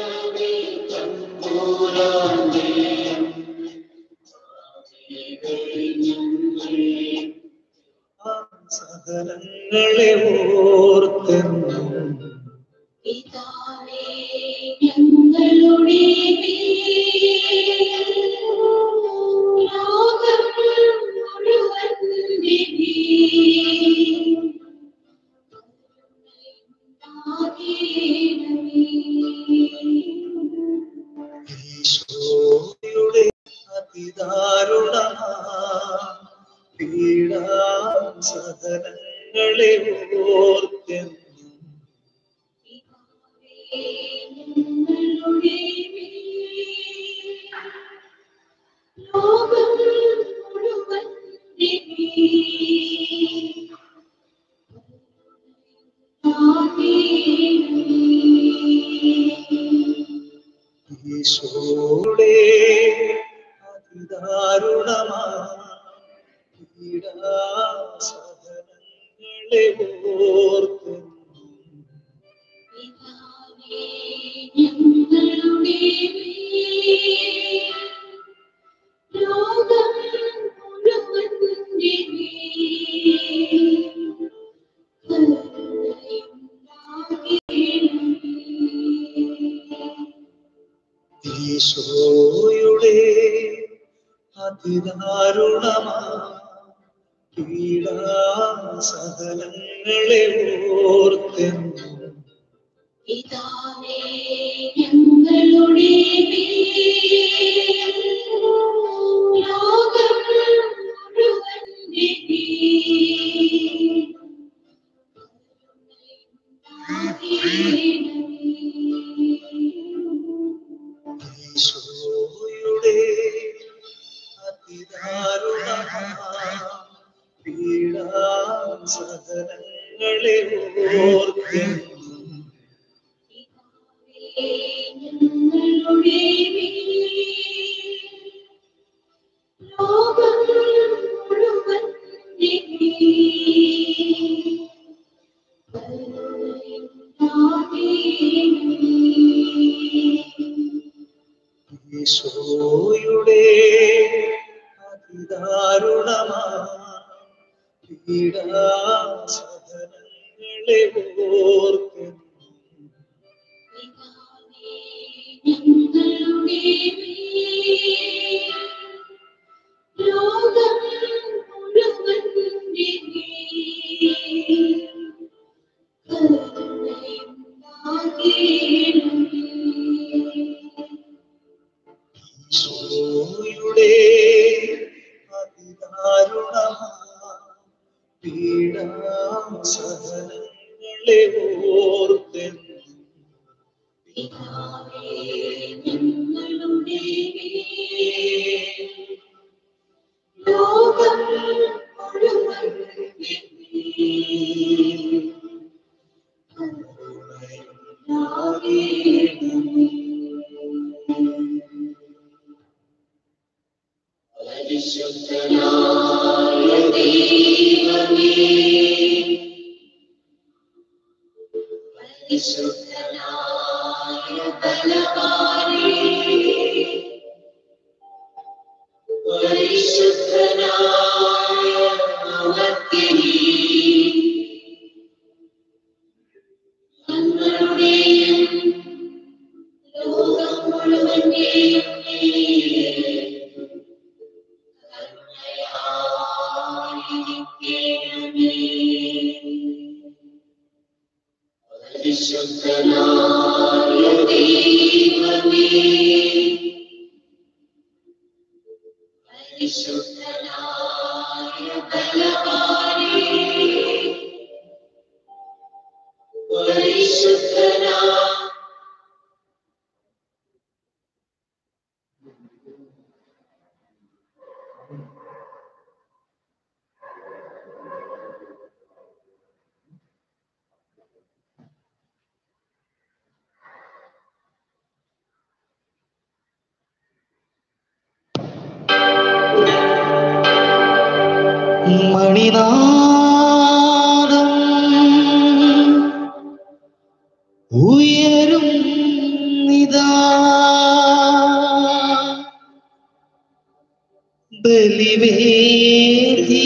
സഹനങ്ങളെ ഓർത്തെന്നും പിതാവേ ഞങ്ങളുടെ ലോകം മുഴുവന്റെ ഈശോയുടെ അതിദാരുണമാ പീഡാ സഹനങ്ങളെ ഓർത്തെന്നും ലോകം മുഴുവൻ ഈശോയുടെ അതിദാരുണമാ പീഡാ സഹനങ്ങളെ ഓർത്തെന്നും പിതാവേ ഞങ്ങളുടെ ലോകം മുഴുവൻ ഈശോയുടെ അതിദാരുണമാ പീഡാ സഹനങ്ങളെ ഓർത്തെന്നും പിതാവേ ഞങ്ങളുടെ ലോകം മുഴുവൻ ഈശോയുടെ അതിദാരുണമാ പീഡാ സഹനങ്ങളെ ഓർത്തെന്നും ഞങ്ങളുടെ ലോകം മുഴുവൻ ഈശോയുടെ അതിദാരുണമാ പീഡാ സഹനങ്ങളെ ഓർത്തെന്നും ഞങ്ങളുടെ ലോകം മുഴുവൻ ഈശോയുടെ അതിദാരുണമാ പീഡാ സഹനങ്ങളെ ഓർത്തെന്നും ഞങ്ങളുടെ ലോകം മുഴുവൻ പരിശുദ്ധനായ ദൈവമേ പരിശുദ്ധനായ ബലവാനേ പരിശുദ്ധനായ അമർത്യനേ ഞങ്ങളുടെയും ലോകം മുഴുവന്റെയും മേൽ പരിശുദ്ധനായ ദൈവമേ പരിശുദ്ധനായ ബലവാനേ പരിശുദ്ധനാ മണിനാദം ഉയരും ഇതാ ബലിവേദി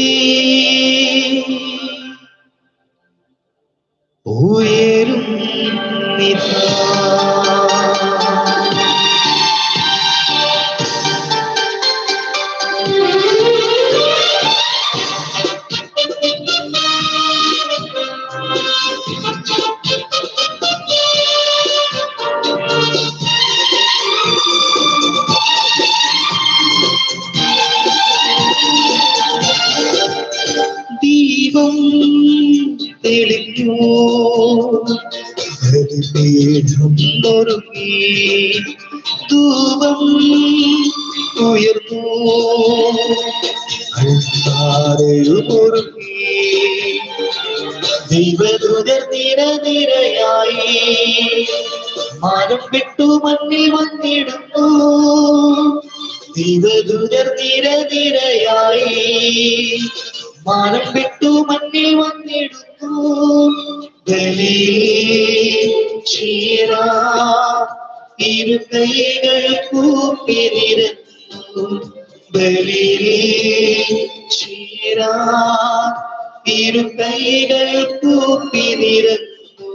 ഉയരും ദീപം തെളിഞ്ഞു ബലിപീഠം ഒരുങ്ങി ധൂപം ഉയർന്നു അൾത്താരയുമൊരുങ്ങി ദൈവദൂതർ നിര നിരയായി മാനം വിട്ടു മണ്ണിൽ വന്നിടുന്നു ദൈവദൂതർ നിര നിരയായി മാനം വിട്ടു മണ്ണിൽ വന്നിടുന്നു ബലി ചീര ഇരു കൈകൾ കൂപ്പി നിരന്നു ബലി ചീര ഇരു കൈകൾ കൂപ്പി നിരന്നു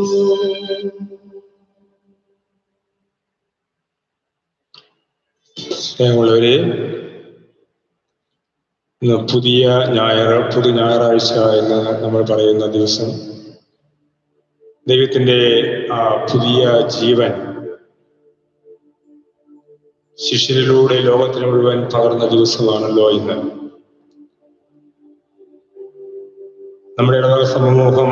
സ്നേഹമുള്ളവരെ ഇന്ന് പുതിയ ഞായർ പുതു ഞായറാഴ്ച എന്ന് നമ്മൾ പറയുന്ന ദിവസം ദൈവത്തിൻ്റെ ആ പുതിയ ജീവൻ ശിഷ്യരിലൂടെ ലോകത്തിന് മുഴുവൻ പകർന്ന ദിവസമാണല്ലോ ഇന്ന് നമ്മുടെ ഇടവക സമൂഹം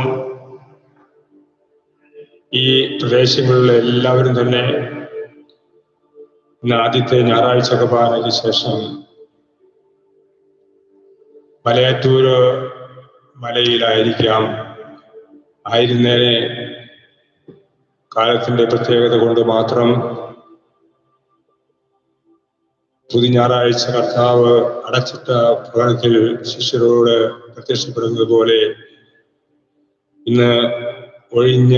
ഈ പ്രദേശങ്ങളിലെ എല്ലാവരും തന്നെ ഇന്ന് ആദ്യത്തെ ഞായറാഴ്ച കുർബാനയ്ക്ക് ശേഷം മലയാറ്റൂര് മലയിലായിരിക്കാം ആയിരുന്നേനെ കാലത്തിന്റെ പ്രത്യേകത കൊണ്ട് മാത്രം പുതു ഞായറാഴ്ച കർത്താവ് അടച്ചിട്ട ഭവനത്തിൽ ശിഷ്യരോട് പ്രത്യക്ഷപ്പെടുന്നത് പോലെ ഇന്ന് ഒഴിഞ്ഞ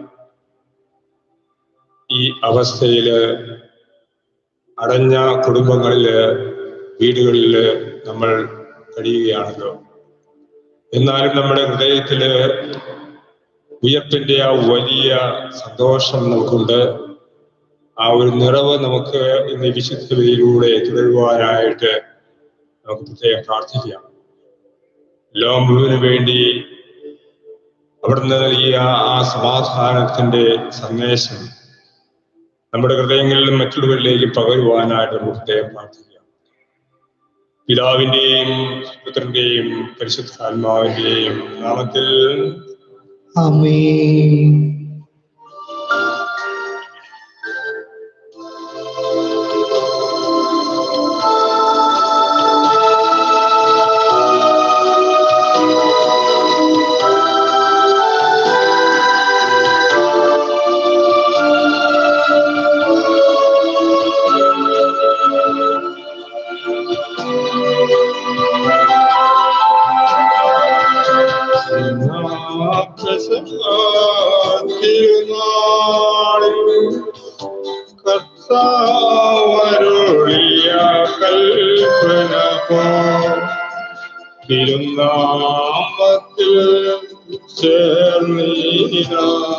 ഈ അവസ്ഥയില് അടഞ്ഞ കുടുംബങ്ങളില് വീടുകളില് നമ്മൾ കഴിയുകയാണല്ലോ എന്നാലും നമ്മുടെ ഹൃദയത്തില് ഉയർപ്പിന്റെ ആ വലിയ സന്തോഷം നമുക്കുണ്ട് ആ ഒരു നിറവ് നമുക്ക് ഇന്ന് ഈ വിശുദ്ധതയിലൂടെ തുടരുവാനായിട്ട് നമുക്ക് പ്രത്യേകം പ്രാർത്ഥിക്കാം ലോകം മുഴുവന് വേണ്ടി അവിടുന്ന് നൽകിയ ആ സമാധാനത്തിന്റെ സന്ദേശം നമ്മുടെ ഹൃദയങ്ങളിലും മറ്റുള്ളവരിലേക്കും പകരുവാനായിട്ട് നമുക്ക് പ്രത്യേകം പ്രാർത്ഥിക്കാം പിതാവിന്റെയും പുത്രന്റെയും പരിശുദ്ധാത്മാവിന്റെയും നാമത്തിൽ ആമേൻ തിരുനാളിൽ കർത്താവരുളിയ കൽപ്പന പോ തിരുനാമത്തിൽ ചേർന്നീന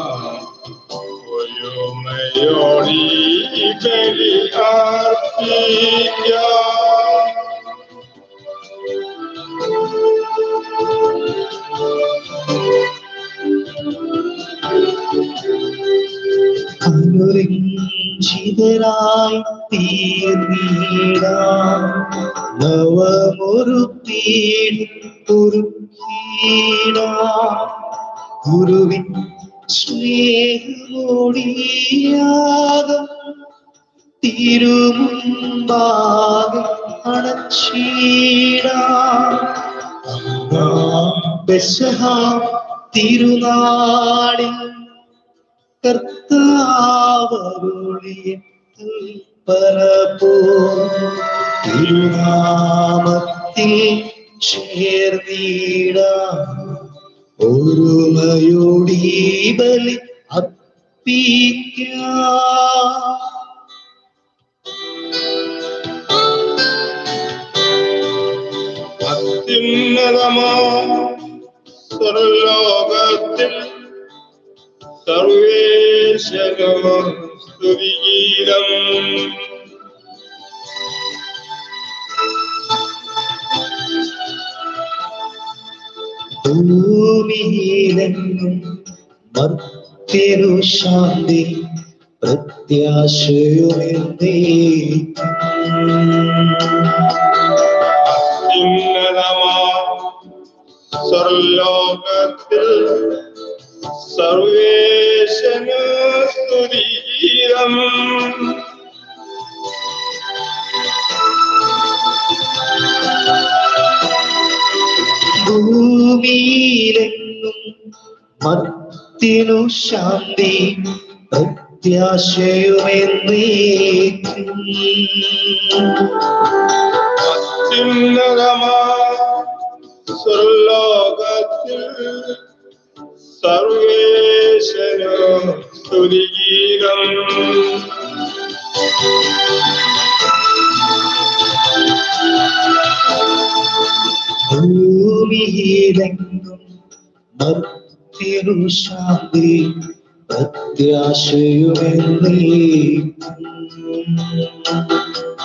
ഒരുമയോടി ബലി അർപ്പിക്കാം അനുരഞ്ജിതരായി തീർന്നീട നവമൊരു പീഠ ഒരുക്കീട ഗുരുവിൻ സ്നേഹമോടിയാകം തിരുമുമ്പാകെ അണച്ചീടാം പെസഹ തിരുനാളിൽ കർത്താവരുളിയ കൽപ്പനപോ തിരുനാമത്തിൽ ചേർന്നിടാം ഒരുമയോടി ബലി അർപ്പിക്കാം അത്യുന്നതമാ സർലോകത്തിൽ സർവേശനോ സ്തുതിഗീതം ഭൂമിയിലെങ്ങും മർത്യരു ശാന്തി പ്രത്യാശയുമെന്നേ അത്യുന്നതമാ സർലോകത്തിൽ സർവേശനോ സ്തുതിഗീതം ഭൂമിയിലെങ്ങും മർത്യനു ശാന്തി പ്രത്യാശയുമെന്നേക്കും അത്യുന്നതമാ സ്വർലോകത്തിൽ സർവേശനോ സ്തുതിഗീതം ഭൂമിയിലെങ്ങും മർത്യനു ശാന്തി പ്രത്യാശയുമെന്നേക്കും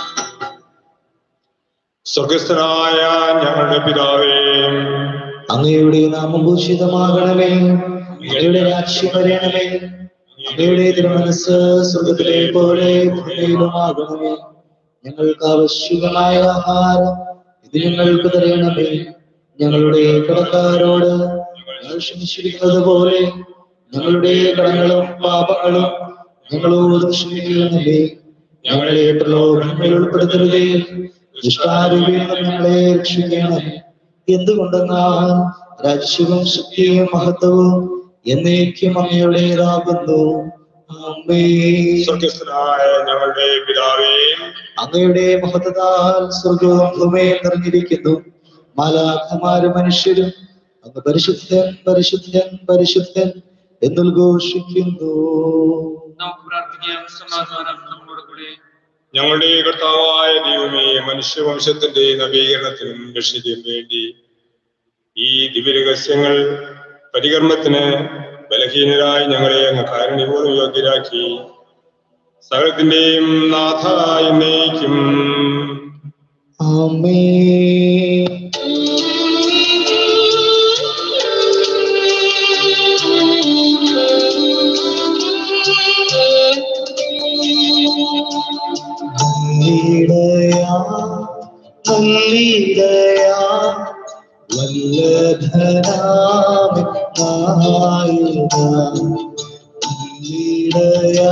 സ്വർഗസ്ഥനായ ഞങ്ങളുടെ പിതാവേ അങ്ങയുടെ നാമം ഭൂഷിതമാകണമേ അങ്ങയുടെ രാജ്യം വരണമേ അങ്ങയുടെ തിരുമനസ് സ്വർഗത്തിലെ പോലെ ഭൂമിയിലുമാകണമേ ഞങ്ങൾക്ക് ആവശ്യമായ ആഹാരം ഇത് ഞങ്ങൾക്ക് തരണമേ ഞങ്ങളുടെ കടക്കാരോട് ഞങ്ങൾ ക്ഷമിച്ചിരിക്കുന്നത് പോലെ ഞങ്ങളുടെ കടങ്ങളും പാപങ്ങളും ഞങ്ങളോട് ക്ഷമിക്കണമേ ഞങ്ങളെ പ്രലോഭനങ്ങളിൽ ഉൾപ്പെടുത്തരുതേ ദുഷ്ടാരൂപിയിൽ നിന്ന് ഞങ്ങളെ രക്ഷിക്കണമേ എന്തുകൊണ്ടെന്നാൽ രാജ്യവും ശക്തിയും മഹത്വവും എന്നേക്കും അങ്ങയുടേതാകുന്നു അമ്മേ സ്വർഗസ്ഥനായ ഞങ്ങളുടെ പിതാവേ അങ്ങയുടെ മഹത്വത്താൽ സ്വർഗവും ഭൂമിയും നിറഞ്ഞിരിക്കുന്നു മാലാഖമാരും മനുഷ്യരും അങ്ങ് പരിശുദ്ധൻ പരിശുദ്ധൻ പരിശുദ്ധൻ എന്നുദ്ഘോഷിക്കുന്നു നമുക്ക് പ്രാർത്ഥിക്കാം സമാധാനം നമ്മോട് കൂടെ ഞങ്ങളുടെ കർത്താവായ ദൈവമേ മനുഷ്യവംശത്തിന്റെ നവീകരണത്തിനും രക്ഷയ്ക്കും വേണ്ടി ഈ ദിവ്യരഹസ്യങ്ങൾ പരികർമ്മത്തിന് ബലഹീനരായി ഞങ്ങളെ അങ്ങ് കാരുണ്യപൂർവ്വം യോഗ്യരാക്കി സകലത്തിന്റെയും നാഥായി നയിക്കും ആമേ നല്ലിടയാ നല്ലിടയാ വല്ലഭനാമി നായക നല്ലിടയാ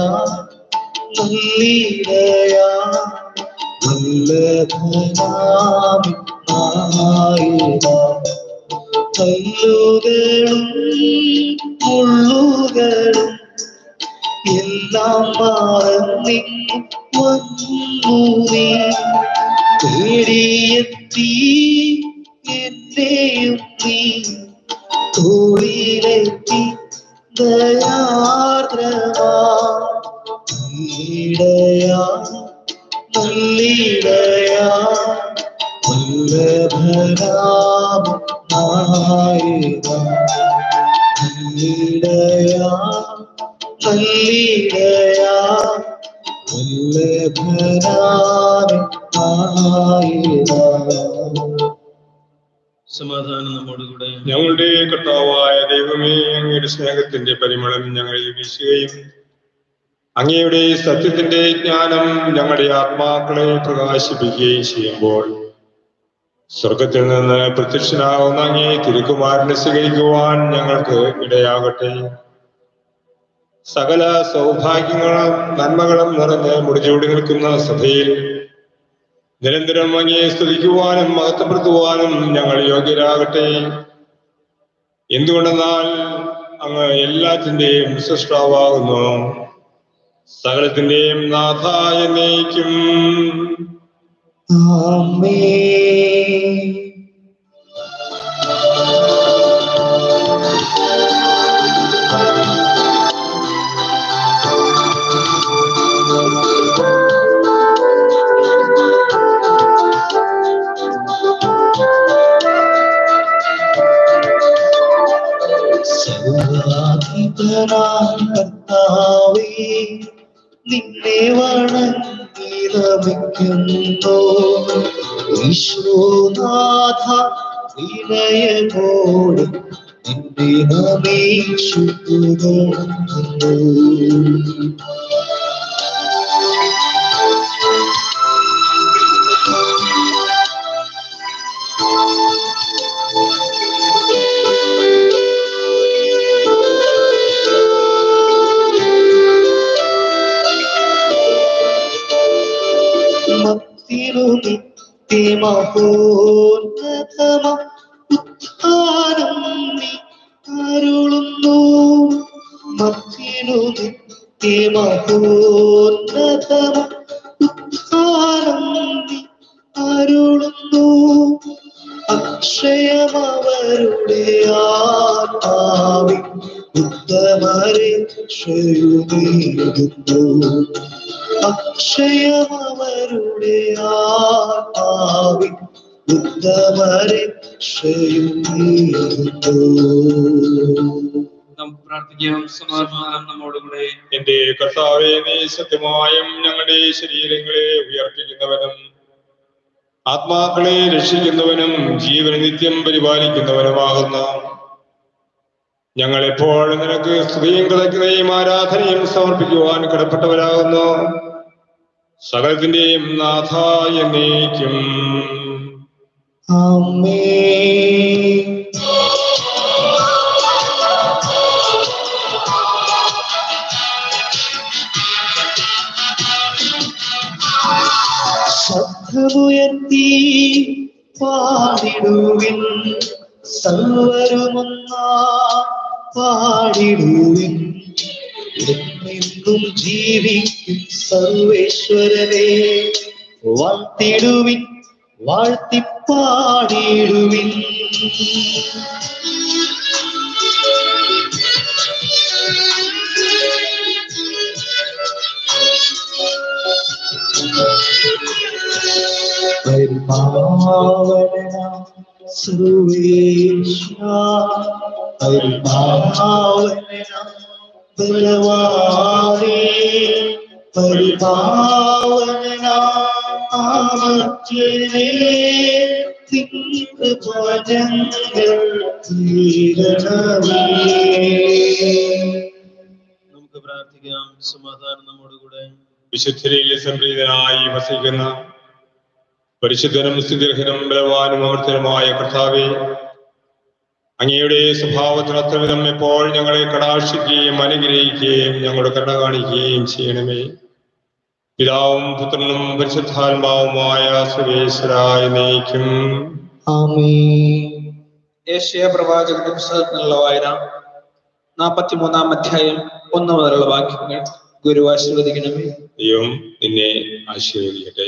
നല്ലിടയാ വല്ലഭനാമി നായക കല്ലുകളും മുള്ളുകളും എല്ലാം മറന്നിങ്ങു വന്നു നീ തേടിയെത്തി എന്നെയും നീ തോളിലെത്തി ദയാർദ്രമാ ഈടയാ നല്ലിടയാ വല്ലഭരാമ നായക നല്ലിടയാ നല്ലിടയാ വല്ലഭരാമ നായക സമാധാനം നമ്മോട് കൂടെ ഞങ്ങളുടെ കർത്താവായ ദൈവമേ അങ്ങയുടെ സ്നേഹത്തിന്റെ പരിമളം ഞങ്ങളിൽ വീശുകയും അങ്ങയുടെ സത്യത്തിന്റെ ജ്ഞാനം ഞങ്ങളുടെ ആത്മാക്കളെ പ്രകാശിപ്പിക്കുകയും ചെയ്യുമ്പോൾ സ്വർഗത്തിൽ നിന്ന് പ്രത്യക്ഷനാകുന്ന അങ്ങേ തിരുക്കുമാരനെ സ്വീകരിക്കുവാൻ ഞങ്ങൾക്ക് ഇടയാകട്ടെ സകല സൗഭാഗ്യങ്ങളും നന്മകളും നിറഞ്ഞ് മുടിചൂടി നിൽക്കുന്ന സഭയിൽ നിരന്തരം അങ്ങേ സ്തുതിക്കുവാനും മഹത്വപ്പെടുത്തുവാനും ഞങ്ങൾ യോഗ്യരാകട്ടെ എന്തുകൊണ്ടെന്നാൽ അങ്ങ് എല്ലാത്തിന്റെയും സൃഷ്ടാവാകുന്നു സകലത്തിന്റെയും നാഥ എന്നേക്കും ആമേ നിന്നെ വണങ്ങി നമിക്കുന്നു ഈശോനാഥ വിനയമോടെ നിന്നെ നമീശു പുകഴ്ത്തുന്നു മത്തിനു നിത്യമഹോന്നതമ ഉത്ഥാനം നീ അരുളുന്നു മത്തിനു നിത്യമഹോന്നതമ ഉത്ഥാനം നീ അരുളുന്നു അക്ഷയമവരുടെ ആത്മാവി ഉത്തമരെ ക്ഷയുമേകുന്നു അക്ഷയമവരുടെ ആത്മാവി ഉത്തമരെ ക്ഷയുമേകുന്നു നമുക്ക് പ്രാർത്ഥിക്കാം സമാധാനം നമ്മോടുകൂടെ എന്റെ കർത്താവെ നീ സത്യമായും ഞങ്ങളുടെ ശരീരങ്ങളെ ഉയർപ്പിക്കുന്നവനും ആത്മാക്കളെ രക്ഷിക്കുന്നവനും ജീവൻ നിത്യം പരിപാലിക്കുന്നവനുമാകുന്ന ഞങ്ങൾ എപ്പോഴും നിനക്ക് സ്തുതിയും കൃതജ്ഞതയും ആരാധനയും സമർപ്പിക്കുവാൻ കടപ്പെട്ടവരാകുന്നു സകലത്തിന്റെയും നാഥ എന്നേക്കും ആമേ ശബ്ദമുയർത്തി പാടിടുവിൻ സർവരുമൊന്നാ പാടിടുവിൻ എന്നെന്നും ജീവിക്കും സർവേശ്വരനെ വാഴ്ത്തിടുവിൻ വാഴ്ത്തിപ്പാടിടുവിൻ പരിപാവന സർവേശ്വര പരിപാവന ബലവാനേ പരിപാവന ആമത്യനേ ഭജങ്ങൾ തീരണമേ നമുക്ക് പ്രാർത്ഥിക്കാം സമാധാനം നമ്മോടുകൂടെ വിശുദ്ധരിൽ സംപ്രീതനായി വസിക്കുന്ന പരിശുദ്ധനും സ്ഥിതിരഹനും ബലവാനും അമർത്തനുമായ കർത്താവെ അങ്ങയുടെ സ്വഭാവത്തിന് അത്രവിധം എപ്പോൾ ഞങ്ങളെ കടാക്ഷിക്കുകയും അനുഗ്രഹിക്കുകയും ഞങ്ങളുടെ കരുണ കാണിക്കുകയും ചെയ്യണമേ പിതാവും പുത്രനും പരിശുദ്ധാത്മാവുമായ സുരേശ്വരായ നയിക്കും ആമേൻ ഏഷ്യ പ്രവാചകന്റെ പുസ്തകത്തിനുള്ള വായന നാൽപ്പത്തിമൂന്നാം അധ്യായം ഒന്ന് മുതലുള്ള വാക്യങ്ങൾ ഗുരു ആശീർവദിക്കണമേ ദൈവം നിന്നെ ആശീർവദിക്കട്ടെ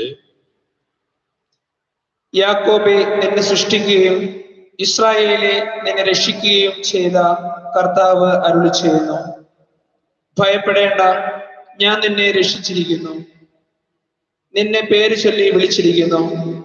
യാക്കോബെ നിന്നെ സൃഷ്ടിക്കുകയും ഇസ്രായേലെ നിന്നെ രക്ഷിക്കുകയും ചെയ്ത കർത്താവ് അരുളി ചെയ്യുന്നു ഭയപ്പെടേണ്ട ഞാൻ നിന്നെ രക്ഷിച്ചിരിക്കുന്നു നിന്നെ പേര് ചൊല്ലി വിളിച്ചിരിക്കുന്നു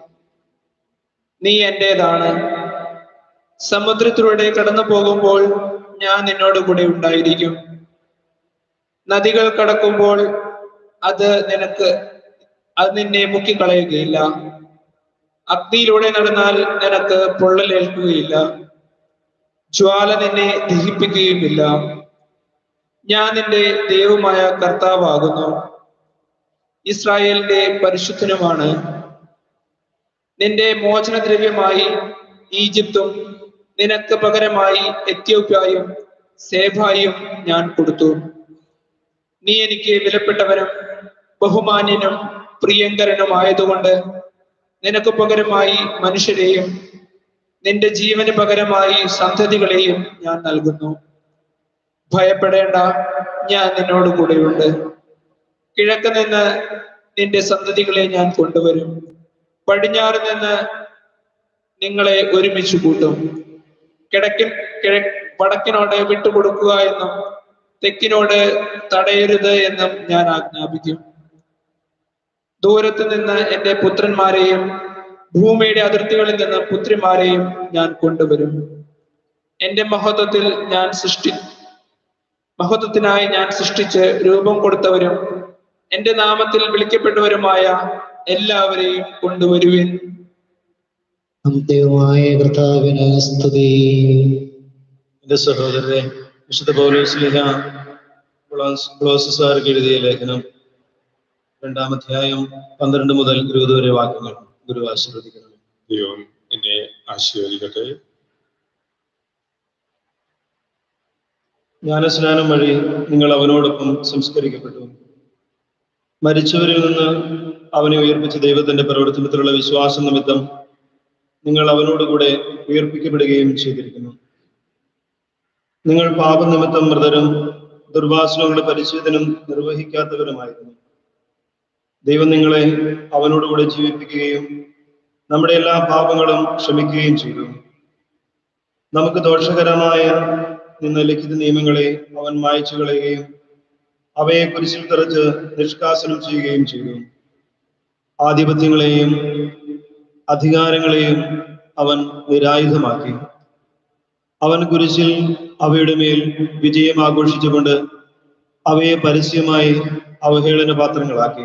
നീ എന്റേതാണ് സമുദ്രത്തിലൂടെ കടന്നു പോകുമ്പോൾ ഞാൻ നിന്നോട് കൂടെ ഉണ്ടായിരിക്കും നദികൾ കടക്കുമ്പോൾ അത് നിനക്ക് അത് നിന്നെ മുക്കിക്കളയുകയില്ല അഗ്നിയിലൂടെ നടന്നാൽ നിനക്ക് പൊള്ളലേൽക്കുകയില്ല ജ്വാല നിന്നെ ദഹിപ്പിക്കുകയുമില്ല ഞാൻ നിന്റെ ദൈവമായ കർത്താവാകുന്നു ഇസ്രായേലിന്റെ പരിശുദ്ധനുമാണ് നിന്റെ മോചനദ്രവ്യമായി ഈജിപ്തും നിനക്ക് പകരമായി എത്യോപ്യായും സേഭായും ഞാൻ കൊടുത്തു നീ എനിക്ക് വിലപ്പെട്ടവനും ബഹുമാന്യനും പ്രിയങ്കരനുമായതുകൊണ്ട് നിനക്ക് പകരമായി മനുഷ്യരെയും നിന്റെ ജീവന് പകരമായി സന്തതികളെയും ഞാൻ നൽകുന്നു ഭയപ്പെടേണ്ട ഞാൻ നിന്നോട് കൂടെയുണ്ട് കിഴക്ക് നിന്ന് നിന്റെ സന്തതികളെ ഞാൻ കൊണ്ടുവരും പടിഞ്ഞാറ് നിന്ന് നിങ്ങളെ ഒരുമിച്ച് കൂട്ടും കിഴക്കിൻ കിഴ വടക്കിനോട് വിട്ടുകൊടുക്കുക എന്നും തെക്കിനോട് തടയരുത് എന്നും ഞാൻ ആജ്ഞാപിക്കും ദൂരത്ത് നിന്ന് എന്റെ പുത്രന്മാരെയും ഭൂമിയുടെ അതിർത്തികളിൽ നിന്ന് പുത്രിമാരെയും ഞാൻ കൊണ്ടുവരും എന്റെ മഹത്വത്തിൽ ഞാൻ സൃഷ്ടി മഹത്വത്തിനായി ഞാൻ സൃഷ്ടിച്ച് രൂപം കൊടുത്തവരും എന്റെ നാമത്തിൽ വിളിക്കപ്പെട്ടവരുമായ എല്ലാവരെയും കൊണ്ടുവരുവിൻ ദൈവമായ കർത്താവിന് സ്തുതി എന്റെ സഹോദരരെ വിശുദ്ധ പൗലോസ്ലിഹ ക്ലോസസാർക്ക് എഴുതിയ ലേഖനം രണ്ടാം അധ്യായം പന്ത്രണ്ട് മുതൽ ഇരുപത് വരെ വാക്യങ്ങൾ ഗുരു ആശീർവദിക്കണം ദൈവം എന്നെ ആശീർവദിക്കട്ടെ ജ്ഞാനസ്നാനം വഴി നിങ്ങൾ അവനോടൊപ്പം സംസ്കരിക്കപ്പെട്ടു മരിച്ചവരിൽ നിന്ന് അവനെ ഉയർപ്പിച്ച ദൈവത്തിന്റെ പ്രവർത്തനത്തിലുള്ള വിശ്വാസം നിമിത്തം നിങ്ങൾ അവനോടുകൂടെ ഉയർപ്പിക്കപ്പെടുകയും ചെയ്തിരിക്കുന്നു നിങ്ങൾ പാപനിമിത്തം മൃതരും ദുർവാസനകളുടെ പരിശീലനം നിർവഹിക്കാത്തവരുമായിരുന്നു ദൈവം നിങ്ങളെ അവനോടുകൂടെ ജീവിപ്പിക്കുകയും നമ്മുടെ എല്ലാ പാപങ്ങളും ക്ഷമിക്കുകയും ചെയ്തു നമുക്ക് ദോഷകരമായ നിന്ന ലിഖിത നിയമങ്ങളെ അവൻ മായ്ച്ചു കളയുകയും അവയെ കുരിശിൽ തെറിച്ച് നിഷ്കാസനം ചെയ്യുകയും ചെയ്തു ആധിപത്യങ്ങളെയും അധികാരങ്ങളെയും അവൻ നിരായുധമാക്കി അവൻ കുരിശിൽ അവയുടെ മേൽ വിജയം ആഘോഷിച്ചുകൊണ്ട് അവയെ പരസ്യമായി അവഹേളന പാത്രങ്ങളാക്കി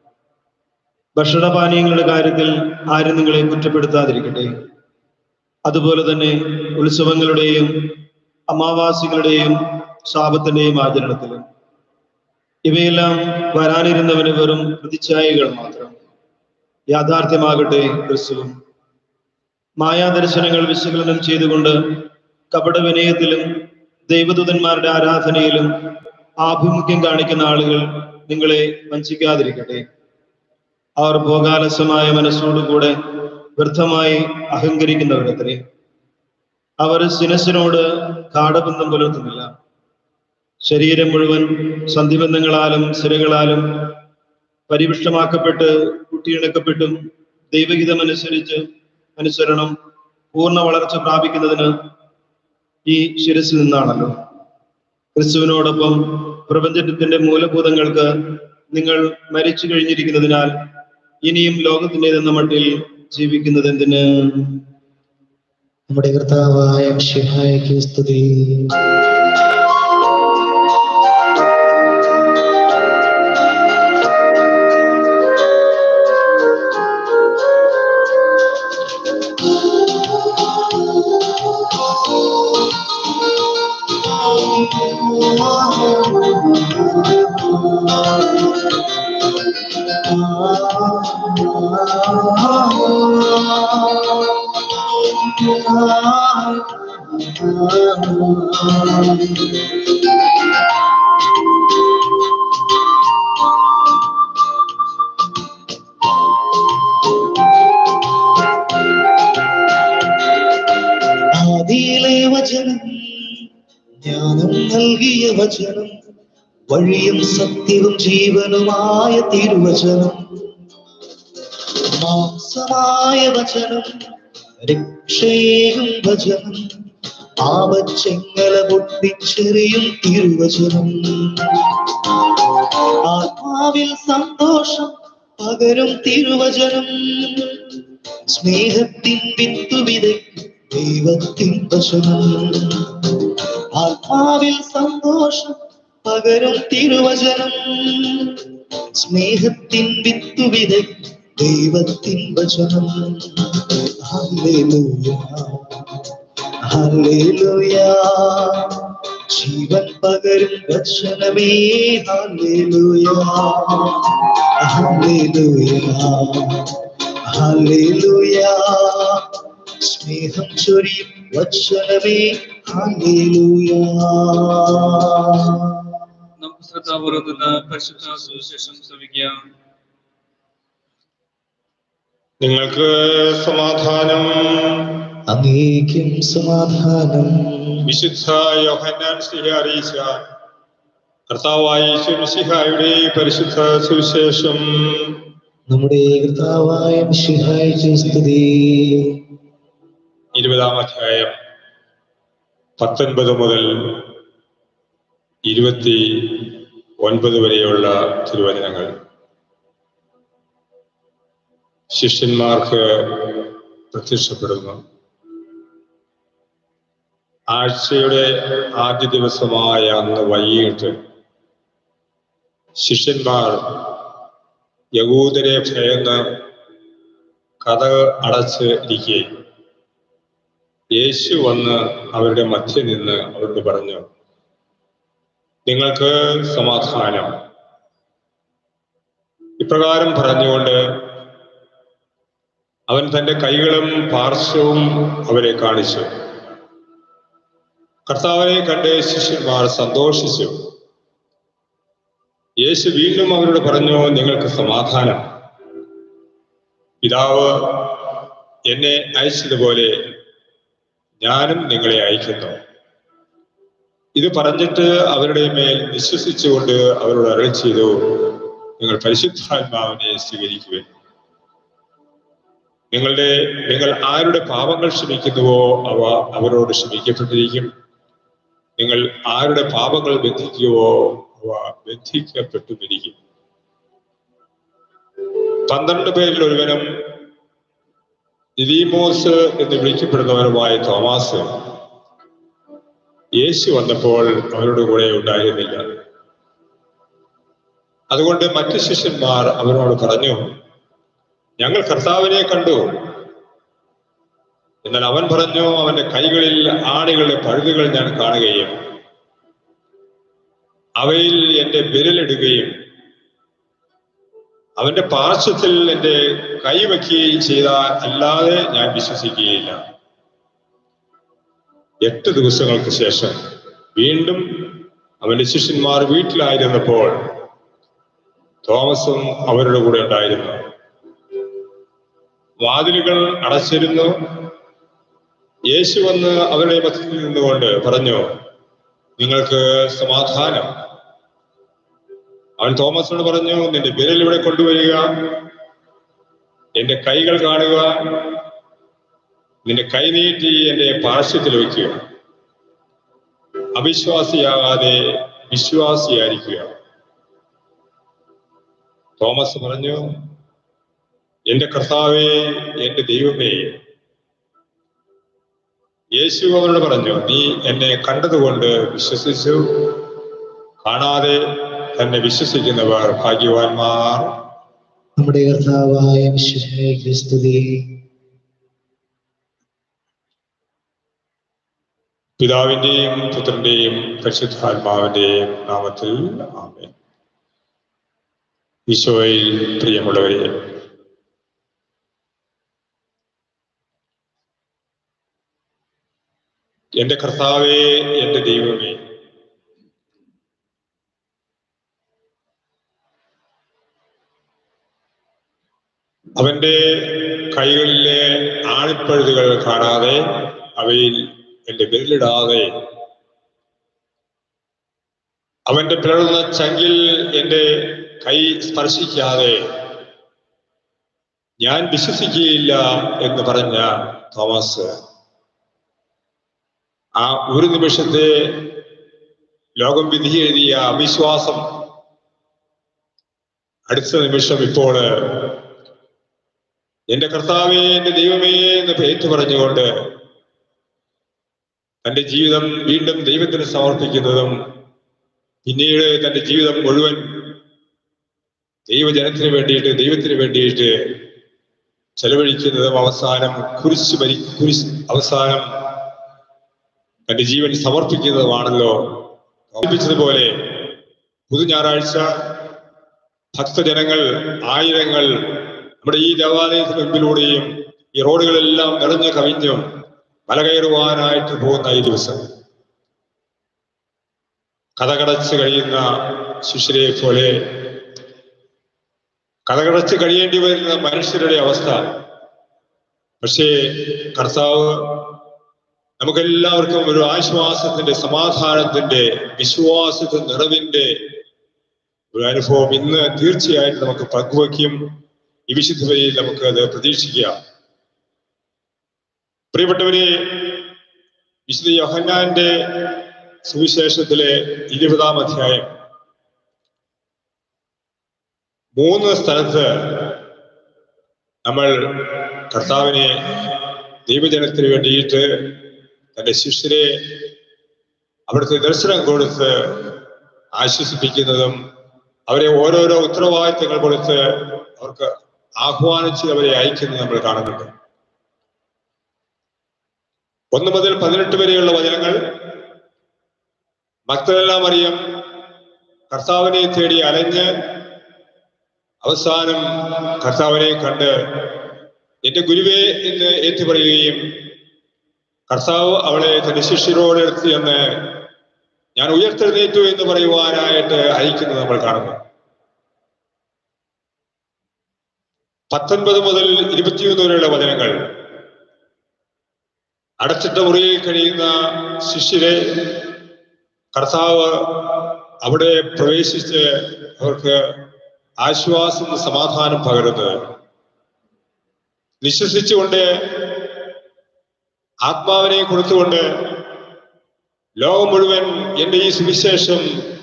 ഭക്ഷണപാനീയങ്ങളുടെ കാര്യത്തിൽ ആരും നിങ്ങളെ കുറ്റപ്പെടുത്താതിരിക്കട്ടെ അതുപോലെ തന്നെ ഉത്സവങ്ങളുടെയും അമാവാസികളുടെയും ശാപത്തിന്റെയും ആചരണത്തിലും ഇവയെല്ലാം വരാനിരുന്നവന് വെറും പ്രതിച്ഛായകൾ മാത്രം യാഥാർത്ഥ്യമാകട്ടെ ക്രിസ്തുവും മായാദർശനങ്ങൾ വിശകലനം ചെയ്തുകൊണ്ട് കപട വിനയത്തിലും ദൈവദൂതന്മാരുടെ ആരാധനയിലും ആഭിമുഖ്യം കാണിക്കുന്ന ആളുകൾ നിങ്ങളെ വഞ്ചിക്കാതിരിക്കട്ടെ അവർ ഭോഗാലസ്യമായ മനസ്സോടുകൂടെ വ്യർത്ഥമായി അഹങ്കരിക്കുന്നവരത്രേ അവർ ശിനസിനോട് ഗാഠബന്ധം പുലർത്തുന്നില്ല ശരീരം മുഴുവൻ സന്ധിബന്ധങ്ങളാലും സിരകളാലും പരിപുഷ്ടമാക്കപ്പെട്ട് കുട്ടിയിണക്കപ്പെട്ടും ദൈവഹിതമനുസരിച്ച് അനുസരണം പൂർണ്ണ വളർച്ച പ്രാപിക്കുന്നതിന് ഈ ശിരസിൽ നിന്നാണല്ലോ ക്രിസ്തുവിനോടൊപ്പം പ്രപഞ്ചത്തിന്റെ മൂലഭൂതങ്ങൾക്ക് നിങ്ങൾ മരിച്ചു കഴിഞ്ഞിരിക്കുന്നതിനാൽ ഇനിയും ലോകത്തിൻ്റെതെന്ന മട്ടിൽ ജീവിക്കുന്നത് എന്തിന് നമ്മുടെ കർത്താവായ മിശിഹായ്ക്ക് സ്തുതി ആദിയിലെ വചനം ജ്ഞാനം നൽകിയ വചനം വഴിയും സത്യവും ജീവനുമായ തിരുവചനം മാംസമായ വചനം രക്ഷയേകും വചനം ആപച്ചെങ്ങല പൊട്ടിച്ചെറിയും തിരുവചനം ആത്മാവിൽ സന്തോഷം പകരും തിരുവചനം സ്നേഹത്തിൻ വിത്തു വിതയ്ക്കും ദൈവത്തിൻ വചനം ആത്മാവിൽ സന്തോഷം പകരും തിരുവചനം സ്നേഹത്തിൻ വിത്തു വിതയ്ക്കും ദൈവത്തിൻ വചനം ഹല്ലേലൂയ ഹല്ലേലൂയ ജീവൻ പകരും വചനമേ ഹല്ലേലൂയ ഹല്ലേലൂയ ഹല്ലേലൂയ സ്നേഹം ചൊരിയും വചനമേ ഹല്ലേലൂയ നമുക്ക് ശ്രദ്ധാപൂർവ്വം നിന്ന് പരിശുദ്ധ സുവിശേഷം ശ്രമിക്കാം നിങ്ങൾക്ക് സമാധാനം അങ്ങേക്കും സമാധാനം വിശുദ്ധ യോഹന്നാൻ സിഹ അറിയിച്ച കർത്താവായ ശിഹായുടെ പരിശുദ്ധ സുവിശേഷം നമ്മുടെ കർത്താവായ മിശിഹായ്ക്ക് സ്തുതി ഇരുപതാം അധ്യായം പത്തൊൻപത് മുതൽ ഇരുപത്തി ഒൻപത് വരെയുള്ള തിരുവചനങ്ങൾ ശിഷ്യന്മാർക്ക് പ്രത്യക്ഷപ്പെടുന്നു ആഴ്ചയുടെ ആദ്യ ദിവസമായ അന്ന് വൈകിട്ട് ശിഷ്യന്മാർ യഹൂദരെ ഭയന്ന് കഥ അടച്ച് ഇരിക്കുകയും യേശു വന്ന് അവരുടെ മധ്യ നിന്ന് അവരോട് പറഞ്ഞു നിങ്ങൾക്ക് സമാധാനം ഇപ്രകാരം പറഞ്ഞുകൊണ്ട് അവൻ തന്റെ കൈകളും പാർശ്വവും അവരെ കാണിച്ചു കർത്താവിനെ കണ്ട് ശിഷ്യന്മാർ സന്തോഷിച്ചു യേശു വീണ്ടും അവരോട് പറഞ്ഞു നിങ്ങൾക്ക് സമാധാനം പിതാവ് എന്നെ അയച്ചതുപോലെ ഞാനും നിങ്ങളെ അയക്കുന്നു ഇത് പറഞ്ഞിട്ട് അവരുടെ മേൽ വിശ്വസിച്ചുകൊണ്ട് അവരോട് അരൾ ചെയ്തു നിങ്ങൾ പരിശുദ്ധാത്മാവിനെ സ്വീകരിക്കുവാൻ നിങ്ങളുടെ നിങ്ങൾ ആരുടെ പാപങ്ങൾ ക്ഷമിക്കുന്നുവോ അവ അവരോട് ക്ഷമിക്കപ്പെട്ടിരിക്കും നിങ്ങൾ ആരുടെ പാപങ്ങൾ ബന്ധിക്കുവോ അവ ബന്ധിക്കപ്പെട്ടുമിരിക്കും പന്ത്രണ്ട് പേരിൽ ഒരുവനും നിദീമോസ് എന്ന് വിളിക്കപ്പെടുന്നവനുമായ തോമാസ് യേശു വന്നപ്പോൾ അവരുടെ കൂടെ ഉണ്ടായിരുന്നില്ല അതുകൊണ്ട് മറ്റു ശിഷ്യന്മാർ അവനോട് പറഞ്ഞു ഞങ്ങൾ കർത്താവിനെ കണ്ടു എന്നാൽ അവൻ പറഞ്ഞു അവന്റെ കൈകളിൽ ആണികളുടെ പഴുതുകൾ ഞാൻ കാണുകയും അവയിൽ എന്റെ വിരലിടുകയും അവന്റെ പാർശ്വത്തിൽ എന്റെ കൈ വയ്ക്കുകയും ചെയ്താൽ അല്ലാതെ ഞാൻ വിശ്വസിക്കുകയില്ല എട്ട് ദിവസങ്ങൾക്ക് ശേഷം വീണ്ടും അവന്റെ ശിഷ്യന്മാർ വീട്ടിലായിരുന്നപ്പോൾ തോമസും അവരുടെ കൂടെ ഉണ്ടായിരുന്നു വാതിലുകൾ അടച്ചിരുന്നു യേശു വന്ന് അവരുടെ മധ്യത്തിൽ നിന്നുകൊണ്ട് പറഞ്ഞു നിങ്ങൾക്ക് സമാധാനം അവൻ തോമസിനോട് പറഞ്ഞു നിന്റെ വിരൽ ഇവിടെ കൊണ്ടുവരിക എന്റെ കൈകൾ കാണുക നിന്റെ കൈ നീട്ടി എന്റെ പാർശ്വത്തിൽ വയ്ക്കുക അവിശ്വാസിയാകാതെ വിശ്വാസിയായിരിക്കുക തോമസ് പറഞ്ഞു എന്റെ കർത്താവേ എന്റെ ദൈവമേ യേശു അവരോട് പറഞ്ഞു നീ എന്നെ കണ്ടതുകൊണ്ട് വിശ്വസിച്ചു കാണാതെ തന്നെ വിശ്വസിക്കുന്നവർ ഭാഗ്യവാന്മാർ നമ്മുടെ കർത്താവായ വിശ്വനായ ക്രിസ്തുതി പിതാവിന്റെയും പുത്രന്റെയും പരിശുദ്ധാത്മാവിന്റെയും നാമത്തിൽ ആമേൻ ഈശോയിൽ പ്രിയമുള്ളവരെ എന്റെ കർത്താവേ എന്റെ ദൈവമേ അവന്റെ കൈകളിലെ ആണിപ്പഴുതുകൾ കാണാതെ അവയിൽ എന്റെ വിരലിടാതെ അവന്റെ പിളർന്ന ചങ്കിൽ എന്റെ കൈ സ്പർശിക്കാതെ ഞാൻ വിശ്വസിക്കുകയില്ല എന്ന് പറഞ്ഞ തോമസ് ആ ഒരു നിമിഷത്തെ ലോകം വിധി എഴുതിയ അവിശ്വാസം അടുത്ത നിമിഷം ഇപ്പോൾ എന്റെ കർത്താവേ എന്റെ ദൈവമേ എന്ന് പേറ്റു പറഞ്ഞുകൊണ്ട് തന്റെ ജീവിതം വീണ്ടും ദൈവത്തിന് സമർപ്പിക്കുന്നതും പിന്നീട് തന്റെ ജീവിതം മുഴുവൻ ദൈവജനത്തിന് വേണ്ടിയിട്ട് ദൈവത്തിന് വേണ്ടിയിട്ട് ചെലവഴിക്കുന്നതും അവസാനം കുരിശ് ഭരി കുരിശ് അവസാനം തന്റെ ജീവൻ സമർപ്പിക്കുന്നതുമാണല്ലോ ഓർമ്മിപ്പിച്ചതുപോലെ പുതു ഞായറാഴ്ച ഭക്തജനങ്ങൾ ആയിരങ്ങൾ നമ്മുടെ ഈ ദേവാലയത്തിന് മുമ്പിലൂടെയും ഈ റോഡുകളെല്ലാം നിറഞ്ഞു കവിഞ്ഞും മല കയറുവാനായിട്ട് പോകുന്ന ഈ ദിവസം കഥകടച്ച് കഴിയുന്ന ശിഷ്യരെ പോലെ കഥകടച്ച് കഴിയേണ്ടി വരുന്ന മനുഷ്യരുടെ അവസ്ഥ പക്ഷേ കർത്താവ് നമുക്കെല്ലാവർക്കും ഒരു ആശ്വാസത്തിന്റെ സമാധാനത്തിന്റെ വിശ്വാസത്തിന്റെ നിറവിന്റെ ഒരു അനുഭവം ഇന്ന് തീർച്ചയായിട്ടും നമുക്ക് പങ്കുവയ്ക്കും ഈ വിശുദ്ധ വരിയിൽ നമുക്ക് അത് പ്രതീക്ഷിക്കാം പ്രിയപ്പെട്ടവരെ വിശുദ്ധ യോഹന്നാന്റെ സുവിശേഷത്തിലെ ഇരുപതാം അധ്യായം മൂന്ന് സ്ഥലത്ത് നമ്മൾ കർത്താവിനെ ദൈവജനത്തിന് വേണ്ടിയിട്ട് തന്റെ ശിഷ്യരെ അവിടുത്തെ ദർശനം കൊടുത്ത് ആശ്വസിപ്പിക്കുന്നതും അവരെ ഓരോരോ ഉത്തരവാദിത്തങ്ങൾ കൊടുത്ത് അവർക്ക് ആഹ്വാനിച്ച് അവരെ അയക്കുന്നത് നമ്മൾ കാണുന്നുണ്ട് ഒന്ന് മുതൽ പതിനെട്ട് വരെയുള്ള വചനങ്ങൾ ഭക്തരെല്ലാം അറിയാം കർത്താവിനെ തേടി അലഞ്ഞ് അവസാനം കർത്താവിനെ കണ്ട് എന്റെ ഗുരുവേ എന്ന് ഏറ്റുപറയുകയും കർത്താവ് അവളെ തന്റെ ശിഷ്യരോട് എടുത്ത് എന്ന് ഞാൻ ഉയർത്തെഴുന്നേറ്റു എന്ന് പറയുവാനായിട്ട് അയക്കുന്നത് നമ്മൾ കാണുന്നു പത്തൊൻപത് മുതൽ ഇരുപത്തിയൊന്ന് വരെയുള്ള വചനങ്ങൾ അടച്ചിട്ട മുറിയിൽ കഴിയുന്ന ശിഷ്യരെ കർത്താവ് അവിടെ പ്രവേശിച്ച് അവർക്ക് ആശ്വാസം സമാധാനം പകരുന്നത് വിശ്വസിച്ചുകൊണ്ട് ആത്മാവിനെ കൊടുത്തുകൊണ്ട് ലോകം മുഴുവൻ എൻ്റെ ഈ സുവിശേഷം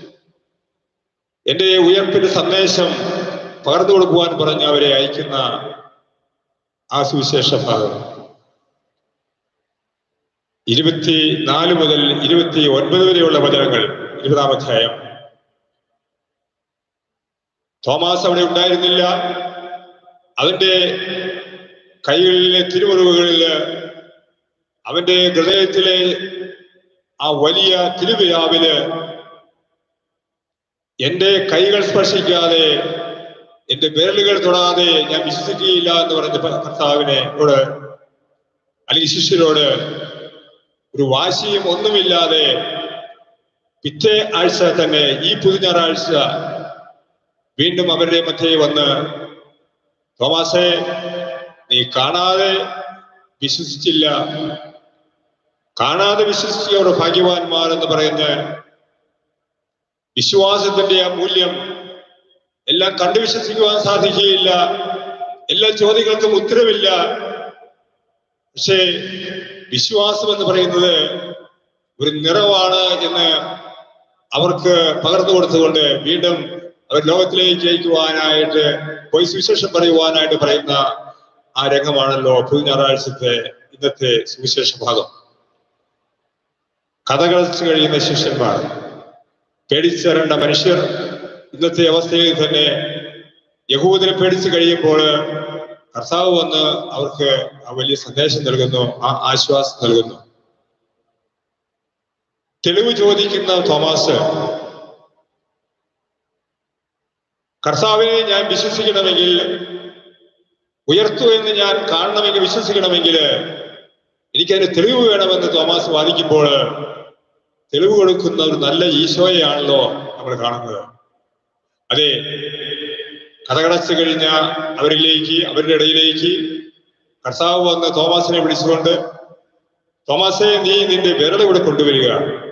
എൻ്റെ ഉയർപ്പിന്റെ സന്ദേശം പകർന്നു കൊടുക്കുവാൻ പറഞ്ഞ് അവരെ അയക്കുന്ന ആ സുവിശേഷ ഭാഗം ഇരുപത്തി നാല് മുതൽ ഇരുപത്തി ഒൻപത് വരെയുള്ള വചനങ്ങൾ ഇരുപതാം അധ്യായം തോമാസ് അവിടെ ഉണ്ടായിരുന്നില്ല അവന്റെ കൈകളിലെ തിരുമുറിവുകളിൽ അവന്റെ ഹൃദയത്തിലെ ആ വലിയ തിരുവിരാവില് എന്റെ കൈകൾ സ്പർശിക്കാതെ എന്റെ വിരലുകൾ തൊടാതെ ഞാൻ വിശ്വസിക്കുകയില്ല എന്ന് പറഞ്ഞ കർത്താവിനെ ോട് അല്ലെങ്കിൽ ശിഷ്യരോട് ഒരു വാശിയും ഒന്നുമില്ലാതെ പിറ്റേ ആഴ്ച തന്നെ ഈ പുതുഞാറാഴ്ച വീണ്ടും അവരുടെ മധ്യേ വന്ന് തോമാസെ നീ കാണാതെ വിശ്വസിച്ചില്ല കാണാതെ വിശ്വസിച്ചവർ ഭാഗ്യവാന്മാർ എന്ന് പറയുന്ന വിശ്വാസത്തിന്റെ ആ മൂല്യം എല്ലാം കണ്ടു വിശ്വസിക്കുവാൻ സാധിക്കുകയില്ല എല്ലാ ചോദ്യങ്ങൾക്കും ഉത്തരവില്ല പക്ഷേ വിശ്വാസം എന്ന് പറയുന്നത് ഒരു നിറവാണ് എന്ന് അവർക്ക് പകർന്നു കൊടുത്തുകൊണ്ട് വീണ്ടും അവർ ലോകത്തിലേക്ക് അയക്കുവാനായിട്ട് പോയി സുവിശേഷം പറയുവാനായിട്ട് പറയുന്ന ആ രംഗമാണല്ലോ പുതു ഞായറാഴ്ചത്തെ ഇന്നത്തെ സുവിശേഷ ഭാഗം കഥകളിച്ച് കഴിയുന്ന ശിഷ്യന്മാർ പേടിച്ചേറേണ്ട മനുഷ്യർ ഇന്നത്തെ അവസ്ഥയിൽ തന്നെ യഹൂദനെ പേടിച്ചു കഴിയുമ്പോൾ കർത്താവ് വന്ന് അവർക്ക് ആ വലിയ സന്ദേശം നൽകുന്നു ആ ആശ്വാസം നൽകുന്നു തെളിവ് ചോദിക്കുന്ന തോമാസ് കർത്താവിനെ ഞാൻ വിശ്വസിക്കണമെങ്കിൽ ഉയർത്തു എന്ന് ഞാൻ കാണണമെങ്കിൽ വിശ്വസിക്കണമെങ്കിൽ എനിക്കതിന് തെളിവ് വേണമെന്ന് തോമാസ് വാദിക്കുമ്പോൾ തെളിവ് കൊടുക്കുന്ന ഒരു നല്ല ഈശോയെയാണല്ലോ നമ്മൾ കാണുന്നത് അതെ കഥകടച്ച് കഴിഞ്ഞ അവരിലേക്ക് അവരുടെ ഇടയിലേക്ക് കർത്താവ് വന്ന് തോമാസിനെ വിളിച്ചുകൊണ്ട് തോമാസെ നീ നിന്റെ വിരൽ ഇവിടെ കൊണ്ടുവരിക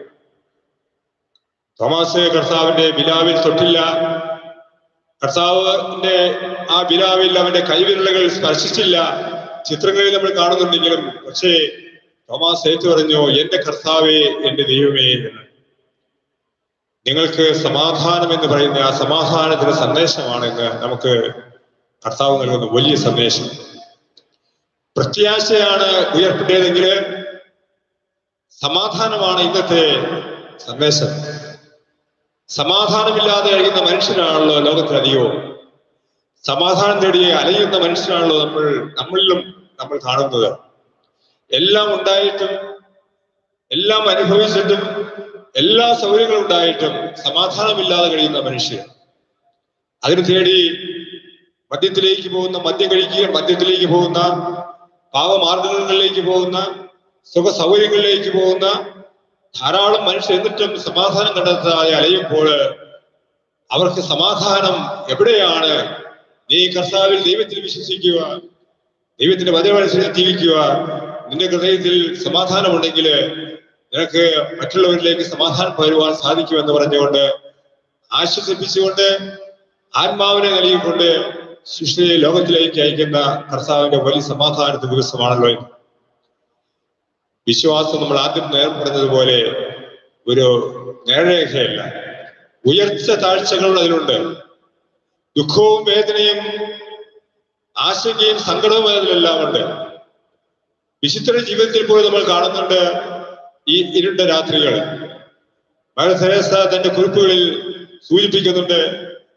തോമാസ് കർത്താവിന്റെ ബിലാവിൽ തൊട്ടില്ല കർത്താവിന്റെ ആ ബിലാവിൽ അവന്റെ കൈവിരലുകൾ സ്പർശിച്ചില്ല ചിത്രങ്ങളിൽ നമ്മൾ കാണുന്നുണ്ടെങ്കിലും പക്ഷേ തോമാസ് ഏറ്റു പറഞ്ഞു എന്റെ കർത്താവേ എന്റെ ദൈവമേ എന്ന് നിങ്ങൾക്ക് സമാധാനം എന്ന് പറയുന്ന ആ സമാധാനത്തിന്റെ സന്ദേശമാണെന്ന് നമുക്ക് കർത്താവ് നൽകുന്ന വലിയ സന്ദേശം പ്രത്യാശയാണ് ഉയർത്തേതെങ്കിൽ സമാധാനമാണ് ഇന്നത്തെ സന്ദേശം സമാധാനമില്ലാതെ കഴിയുന്ന മനുഷ്യരാണല്ലോ ലോകത്തിലധികവും സമാധാനം തേടി അലയുന്ന മനുഷ്യരാണല്ലോ നമ്മൾ നമ്മളിലും നമ്മൾ കാണുന്നത് എല്ലാം ഉണ്ടായിട്ടും എല്ലാം അനുഭവിച്ചിട്ടും എല്ലാ സൗകര്യങ്ങളും ഉണ്ടായിട്ടും സമാധാനമില്ലാതെ കഴിയുന്ന മനുഷ്യർ അതിന് തേടി മദ്യത്തിലേക്ക് പോകുന്ന മദ്യം കഴിക്കുക മദ്യത്തിലേക്ക് പോകുന്ന പാവമാർഗങ്ങളിലേക്ക് പോകുന്ന സുഖ സൗകര്യങ്ങളിലേക്ക് പോകുന്ന ധാരാളം മനുഷ്യർ എന്നിട്ടും സമാധാനം കണ്ടെത്താതെ അലയുമ്പോൾ അവർക്ക് സമാധാനം എവിടെയാണ് നീ കർത്താവിൽ ദൈവത്തിൽ വിശ്വസിക്കുക ദൈവത്തിന്റെ വചനമനുസരിച്ച് ജീവിക്കുക നിന്റെ ഹൃദയത്തിൽ സമാധാനമുണ്ടെങ്കിൽ നിനക്ക് മറ്റുള്ളവരിലേക്ക് സമാധാനം പകരുവാൻ സാധിക്കുമെന്ന് പറഞ്ഞുകൊണ്ട് ആശ്വസിപ്പിച്ചുകൊണ്ട് ആത്മാവിനെ നൽകിക്കൊണ്ട് ശിഷ്യയെ ലോകത്തിലേക്ക് അയക്കുന്ന കർത്താവിന്റെ വലിയ സമാധാനത്തിന്റെ ദിവസമാണല്ലോ ഇന്ന് വിശ്വാസം നമ്മൾ ആദ്യം നേർ പറഞ്ഞതുപോലെ ഒരു നേർരേഖയല്ല ഉയർച്ച താഴ്ചകൾ അതിലുണ്ട് ദുഃഖവും വേദനയും ആശങ്കയും സങ്കടവും അതിലെല്ലാം ഉണ്ട് വിശുദ്ധരുടെ ജീവിതത്തിൽ പോലും നമ്മൾ കാണുന്നുണ്ട് ഈ ഇരുണ്ട രാത്രികൾ മകര തെരേസ തന്റെ കുറിപ്പുകളിൽ സൂചിപ്പിക്കുന്നുണ്ട്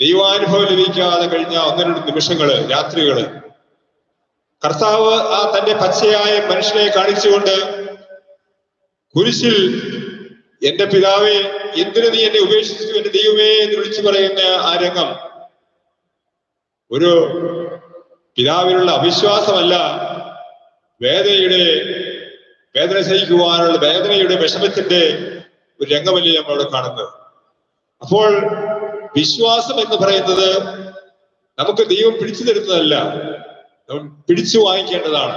ദൈവാനുഭവം ലഭിക്കാതെ കഴിഞ്ഞ ഒന്ന് രണ്ട് നിമിഷങ്ങള് രാത്രികള് കർത്താവ് ആ തന്റെ പച്ചയായ മനുഷ്യനെ കാണിച്ചുകൊണ്ട് കുരിശിൽ എന്റെ പിതാവേ എന്തിനു നീ എന്നെ ഉപേക്ഷിച്ചു എന്റെ ദൈവമേ എന്ന് വിളിച്ചു പറയുന്ന ആ രംഗം ഒരു പിതാവിനുള്ള അവിശ്വാസമല്ല വേദനയുടെ വേദന സഹിക്കുവാനുള്ള വേദനയുടെ വിഷമത്തിന്റെ ഒരു രംഗമല്ലേ നമ്മളവിടെ കാണുന്നത് അപ്പോൾ വിശ്വാസം എന്ന് പറയുന്നത് നമുക്ക് ദൈവം പിടിച്ചു തരുന്നതല്ല നമ്മൾ പിടിച്ചു വാങ്ങിക്കേണ്ടതാണ്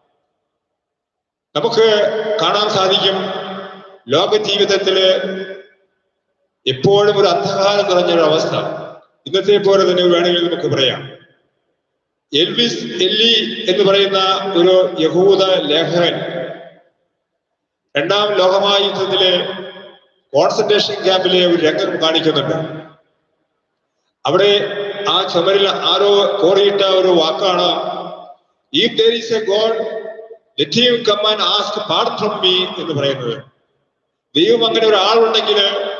നമുക്ക് കാണാൻ സാധിക്കും ലോക ജീവിതത്തില് എപ്പോഴും ഒരു അന്ധകാരം നിറഞ്ഞൊരു അവസ്ഥ ഇന്നത്തെ പോലെ തന്നെ വേണമെങ്കിൽ നമുക്ക് പറയാം എൽവിസ് എല്ലി എന്ന് പറയുന്ന ഒരു യഹൂദ ലേഖകൻ രണ്ടാം ലോകമഹായുദ്ധത്തിലെ കോൺസെൻട്രേഷൻ ക്യാമ്പിലെ ഒരു രംഗം കാണിക്കുന്നുണ്ട് അവിടെ ആ ചുമരിൽ ആരോ കോറിയിട്ട ഒരു വാക്കാണ് if there is a God let him come and ask pardon from me എന്ന് പറയുന്നത് ദൈവം അങ്ങനെ ഒരാളുണ്ടെങ്കിൽ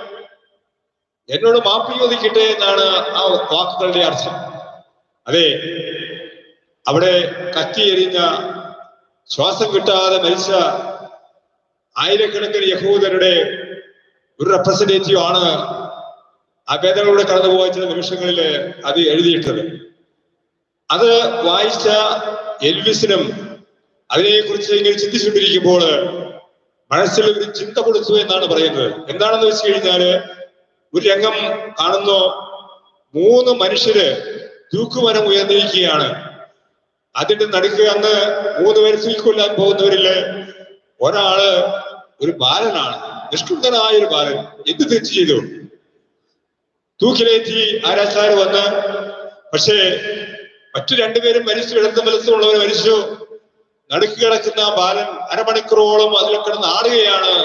എന്നോട് മാപ്പ് ചോദിക്കട്ടെ എന്നാണ് ആ വാക്കുകളുടെ അർത്ഥം അതെ അവിടെ കത്തി എരിഞ്ഞ ശ്വാസം കിട്ടാതെ മരിച്ച ആയിരക്കണക്കിന് യഹൂദരുടെ ഒരു റെപ്രസെന്റേറ്റീവ് ആണ് ആ വേദനകളിലൂടെ കടന്നുപോയ ചില നിമിഷങ്ങളിൽ അത് എഴുതിയിട്ടത് അത് വായിച്ച എൽവിസിനും അതിനെക്കുറിച്ച് ഇങ്ങനെ ചിന്തിച്ചുകൊണ്ടിരിക്കുമ്പോൾ മനസ്സിൽ ഒരു ചിന്ത കൊടുത്തു എന്നാണ് പറയുന്നത് എന്താണെന്ന് വെച്ച് കഴിഞ്ഞാല് ഒരു രംഗം കാണുന്നു മൂന്ന് മനുഷ്യര് തൂക്കുമരം ഉയർന്നിരിക്കുകയാണ് അതിന്റെ നടുക്ക് അന്ന് മൂന്ന് പേര് തൂക്കൊല്ലാൻ പോകുന്നവരില് ഒരാള് ഒരു ബാലനാണ് നിഷ്കുന്തനായ ഒരു ബാലൻ എന്ത് തെറ്റ് ചെയ്തു തൂക്കിലേറ്റി ആരാച്ചാര് വന്ന് പക്ഷേ മറ്റു രണ്ടുപേരും മരിച്ചു ഇടത്ത് മനസ്സുള്ളവർ മരിച്ചു നടുക്ക് കിടക്കുന്ന ആ ബാലൻ അരമണിക്കൂറോളം അതിൽ കിടന്ന് ആടുകയാണ്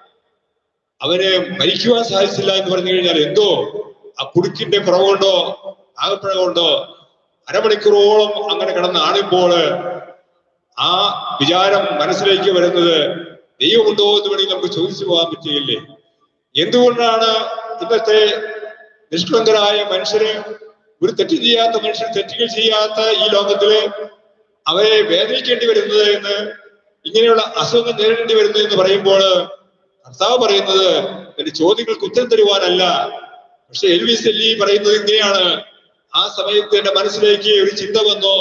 അവന് മരിക്കുവാൻ സാധിച്ചില്ല എന്ന് പറഞ്ഞു കഴിഞ്ഞാൽ എന്തോ ആ കുടുക്കിന്റെ കുറവുകൊണ്ടോ ആകപ്പഴ കൊണ്ടോ അരമണിക്കൂറോളം അങ്ങനെ കിടന്ന് ആടുമ്പോൾ ആ വിചാരം മനസ്സിലേക്ക് വരുന്നത് ദൈവമുണ്ടോ എന്ന് വേണമെങ്കിൽ നമുക്ക് ചോദിച്ചു പോകാൻ പറ്റുകയില്ലേ എന്തുകൊണ്ടാണ് ഇന്നത്തെ നിഷ്കളങ്കരായ മനുഷ്യര് ഒരു തെറ്റ് ചെയ്യാത്ത മനുഷ്യർ തെറ്റുകൾ ചെയ്യാത്ത ഈ ലോകത്തില് അവരെ വേദനിക്കേണ്ടി വരുന്നത് എന്ന് ഇങ്ങനെയുള്ള അസുഖങ്ങൾ നേരിടേണ്ടി വരുന്നത് എന്ന് പറയുമ്പോൾ കർത്താവ് പറയുന്നത് എന്റെ ചോദ്യങ്ങൾക്ക് ഉത്തരം തരുവാനല്ല പക്ഷെ എൽവിസ് എല്ലി പറയുന്നത് ഇങ്ങനെയാണ് ആ സമയത്ത് എന്റെ മനസ്സിലേക്ക് ഒരു ചിന്ത വന്നു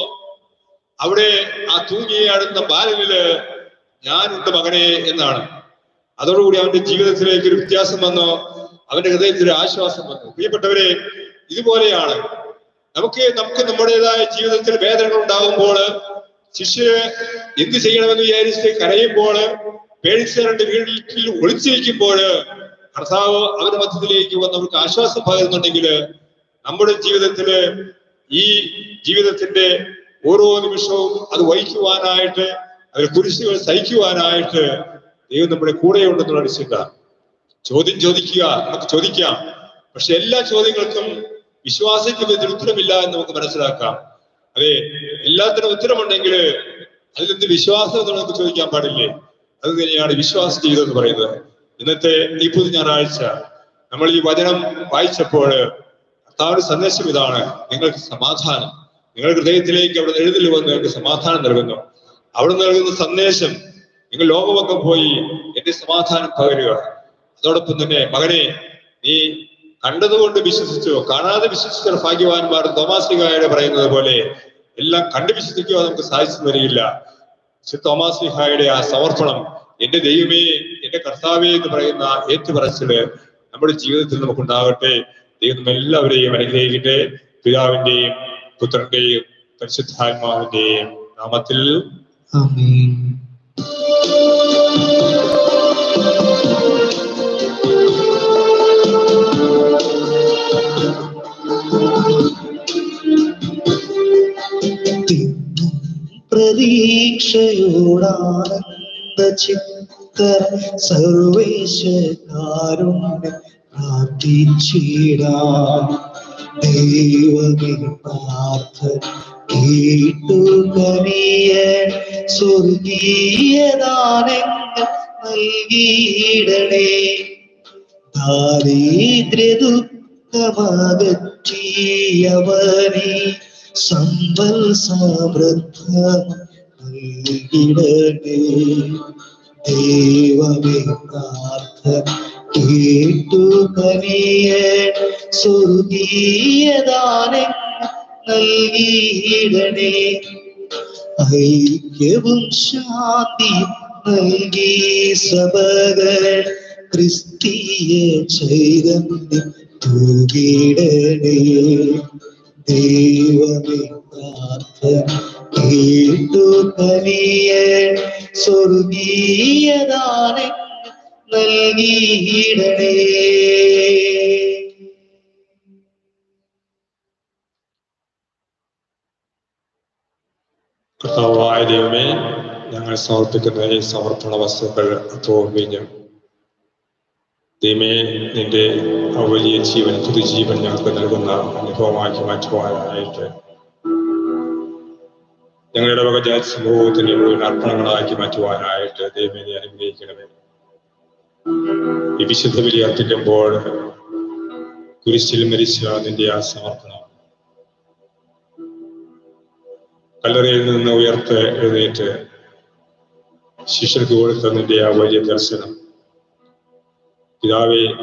അവിടെ ആ തൂങ്ങിയാടുന്ന ബാലനില് ഞാനുണ്ട് മകനെ എന്നാണ് അതോടുകൂടി അവന്റെ ജീവിതത്തിലേക്ക് ഒരു വ്യത്യാസം വന്നു അവന്റെ ഹൃദയത്തിൽ ഒരു ആശ്വാസം വന്നു പ്രിയപ്പെട്ടവരെ ഇതുപോലെയാണ് നമുക്ക് നമുക്ക് നമ്മുടേതായ ജീവിതത്തിൽ വേദനകൾ ഉണ്ടാകുമ്പോൾ ശിഷ്യര് എന്ത് ചെയ്യണമെന്ന് വിചാരിച്ച് കരയുമ്പോൾ പേടിച്ചവരുടെ വീട്ടിൽ ഒളിച്ചിരിക്കുമ്പോൾ കർത്താവ് അവരുടെ മധ്യത്തിലേക്ക് വന്ന് അവർക്ക് ആശ്വാസം പകരുന്നുണ്ടെങ്കിൽ നമ്മുടെ ജീവിതത്തില് ഈ ജീവിതത്തിന്റെ ഓരോ നിമിഷവും അത് വഹിക്കുവാനായിട്ട് അതിൽ കുരിശുകൾ സഹിക്കുവാനായിട്ട് ദൈവം നമ്മുടെ കൂടെയുണ്ടെന്നുള്ള ചിന്ത ചോദ്യം ചോദിക്കുക നമുക്ക് ചോദിക്കാം പക്ഷെ എല്ലാ ചോദ്യങ്ങൾക്കും വിശ്വാസത്തിന് ഇതിൽ ഉത്തരമില്ല എന്ന് നമുക്ക് മനസ്സിലാക്കാം അതെ എല്ലാത്തിനും ഉത്തരമുണ്ടെങ്കിൽ അതിലെന്ത് വിശ്വാസം എന്ന് നമുക്ക് ചോദിക്കാൻ പാടില്ലേ അത് തന്നെയാണ് വിശ്വാസ ജീവിതം എന്ന് പറയുന്നത് ഇന്നത്തെ ഈ പുതു ഞായറാഴ്ച നമ്മൾ ഈ വചനം വായിച്ചപ്പോൾ കർത്താവിന്റെ സന്ദേശം ഇതാണ് നിങ്ങൾക്ക് സമാധാനം നിങ്ങളുടെ ഹൃദയത്തിലേക്ക് അവിടെ എഴുതിൽ വന്ന് നിങ്ങൾക്ക് സമാധാനം നൽകുന്നു അവിടെ നൽകുന്ന സന്ദേശം നിങ്ങൾ ലോകമൊക്കെ പോയി എന്റെ സമാധാനം പകരുക അതോടൊപ്പം തന്നെ മകനെ നീ കണ്ടതുകൊണ്ട് വിശ്വസിച്ചോ കാണാതെ വിശ്വസിച്ച ഭാഗ്യവാന്മാർ തോമാസ്ലിഹായുടെ പറയുന്നത് പോലെ എല്ലാം കണ്ടു വിശ്വസിക്കുവാൻ നമുക്ക് സാധിച്ചു വരികയില്ല തോമാസ്ലിഹായുടെ ആ സമർപ്പണം എന്റെ ദൈവമേ എന്റെ കർത്താവേ എന്ന് പറയുന്ന ഏറ്റുപറച്ചില് നമ്മുടെ ജീവിതത്തിൽ നമുക്കുണ്ടാകട്ടെ ദൈവം എല്ലാവരെയും അനുഗ്രഹിക്കട്ടെ പിതാവിന്റെയും പുത്രന്റെയും പരിശുദ്ധാത്മാവിന്റെയും നാമത്തിൽ ആമേൻ തിന്നും പ്രതീക്ഷയോടാനന്ദ ചിത്തര സർവേശകാരുണ്യം പ്രാർത്ഥിച്ചിടാം ദൈവമേ പ്രാർത്ഥന കേട്ടു കനിയൻ സ്വർഗീയദാനങ്ങൾ നൽകിയിടണേ ദാരിദ്ര്യ ദുഃഖമകറ്റി പറ്റിയവനെ സമ്പൽ സമൃദ്ധം നൽകിടണേ ദൈവമേ പ്രാർത്ഥന കേട്ടു കനിയ സ്വർഗീയദാനം നൽകിയിടണേ ഐക്യവും ശാന്തി നൽകി സഭകൾ ക്രിസ്തീയ ചൈതന്യം തൂകിടണേ ദൈവമേ പ്രാർത്ഥന കേട്ടു കനിയ സ്വർഗീയദാനം നൽകിയിടണേ കർത്താവായ ദൈവമേ ഞങ്ങൾ സമർപ്പിക്കുന്ന ഈ സമർപ്പണ വസ്തുക്കൾ അത്രവും വീഞ്ഞും ദൈവമേ നിന്റെ ആ വലിയ ജീവൻ പുതുജീവൻ ഞങ്ങൾക്ക് നൽകുന്ന അനുഭവമാക്കി മാറ്റുവാനായിട്ട് ഞങ്ങളുടെ വക ജാതി സമൂഹത്തിന്റെ മുഴുവൻ അർപ്പണങ്ങളാക്കി മാറ്റുവാനായിട്ട് ദൈവമേ നീ അനുഗ്രഹിക്കണമേ ഈ വിശുദ്ധ ബലി അർപ്പിക്കുമ്പോൾ കുരിശിൽ മരിച്ച നിന്റെ ആ സമർപ്പണം കല്ലറയിൽ നിന്ന് ഉയർത്ത് എഴുന്നേറ്റ് ശിഷ്യർക്ക് കൊടുത്ത നിന്റെ ആ വലിയ ദർശനം പിതാവേ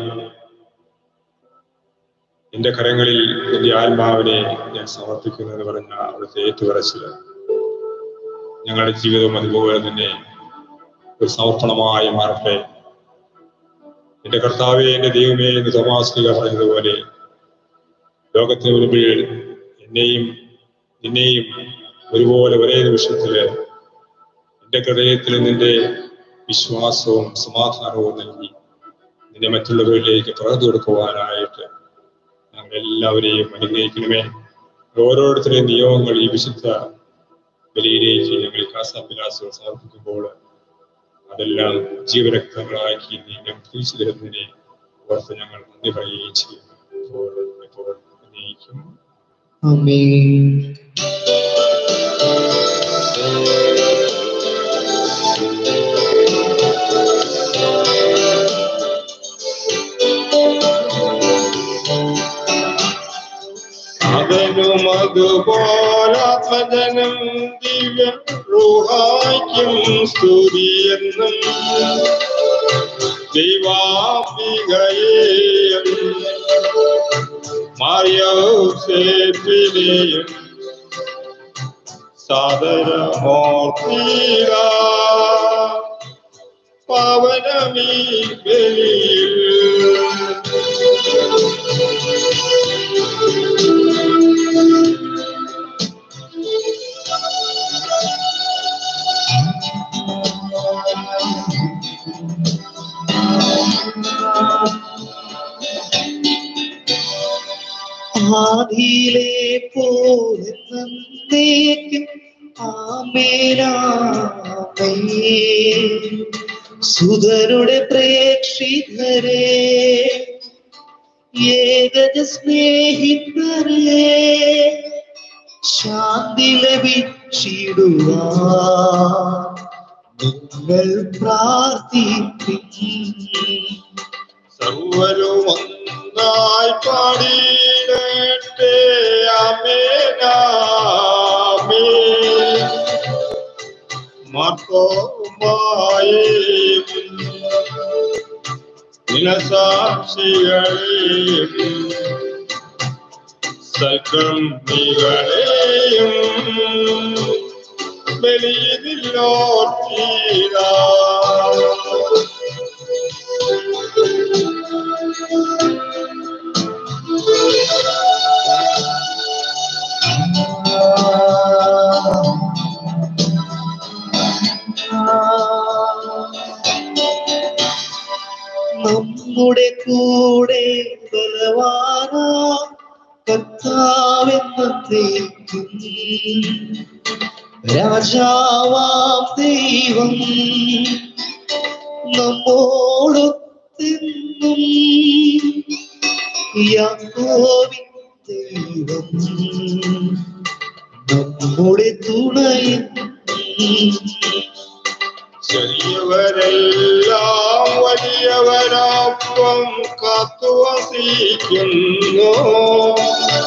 എന്റെ കരങ്ങളിൽ എന്റെ ആത്മാവിനെ ഞാൻ സമർപ്പിക്കുന്നു എന്ന് പറഞ്ഞ അവിടുത്തെ ഏറ്റുപറച്ചില് ഞങ്ങളുടെ ജീവിതവും അതുപോലെ തന്നെ ഒരു സമർപ്പണമായി മാറട്ടെ എന്റെ കർത്താവെ എന്റെ ദൈവമേ എന്ന് തോമാസ്ലിക പറഞ്ഞതുപോലെ ലോകത്തിന് മുൻപിൽ എന്നെയും നിന്നെയും ഒരുപോലെ ഒരേ നിമിഷത്തില് എന്റെ ഹൃദയത്തിൽ നിന്റെ വിശ്വാസവും സമാധാനവും നൽകി നിന്നെ മറ്റുള്ളവരിലേക്ക് പകർന്നു കൊടുക്കുവാനായിട്ട് ഞങ്ങൾ എല്ലാവരെയും അനുഗ്രഹിക്കണമേ ഓരോരുത്തരെയും നിയമങ്ങൾ ഈ വിശുദ്ധ ബലിയിലേക്ക് ഞങ്ങൾ കാസാപ്പിലാസുകൾ സമർപ്പിക്കുമ്പോൾ അതെല്ലാം ജീവരക്തങ്ങളാക്കി നീ ഞങ്ങൾ തിരിച്ചു തരുന്നതിനെ ഓർത്ത് ഞങ്ങൾ നന്ദി പറയുകയും ചെയ്യുന്നു ഇപ്പോൾ ഇപ്പോൾ എന്നേക്കും ആമേൻ അവനും അതുപോലാത്മജനം ദിവ്യ റുഹായ്ക്കും സ്തുതിയെന്നും ദൈവാംബികയെയും മാറിയോസേപ്പിനെയും സാദരമോർത്തീര പവനമീ ബലിയിൽ ആദിയിലെ പോലെ നന്നേക്കും ആമേനാമേ സുതരുടെ പ്രേക്ഷിതരെ ഏകജ സ്നേഹിതരെ ശാന്തി ലഭിച്ചിടുവാ നിങ്ങൾ പ്രാർത്ഥിപ്പിക്കും സർവരും ഒന്നായി പാടിയിടട്ടെ അമേനാമേ മർത്തോമായും നിലസാക്ഷികളെയും സൽക്രമികളെയും ബലിയിലോർത്തീരാ നമ്മുടെ കൂടെ ബലവാന കർത്താവെന്നേക്കും രാജാവാം ദൈവം നമ്മോടൊത്തെന്നും യാക്കോബിൻ ദൈവം നമ്മുടെ തുണയെന്നും ചെറിയവരെല്ലാം വലിയവരൊപ്പം കാത്തുവസിക്കുന്നു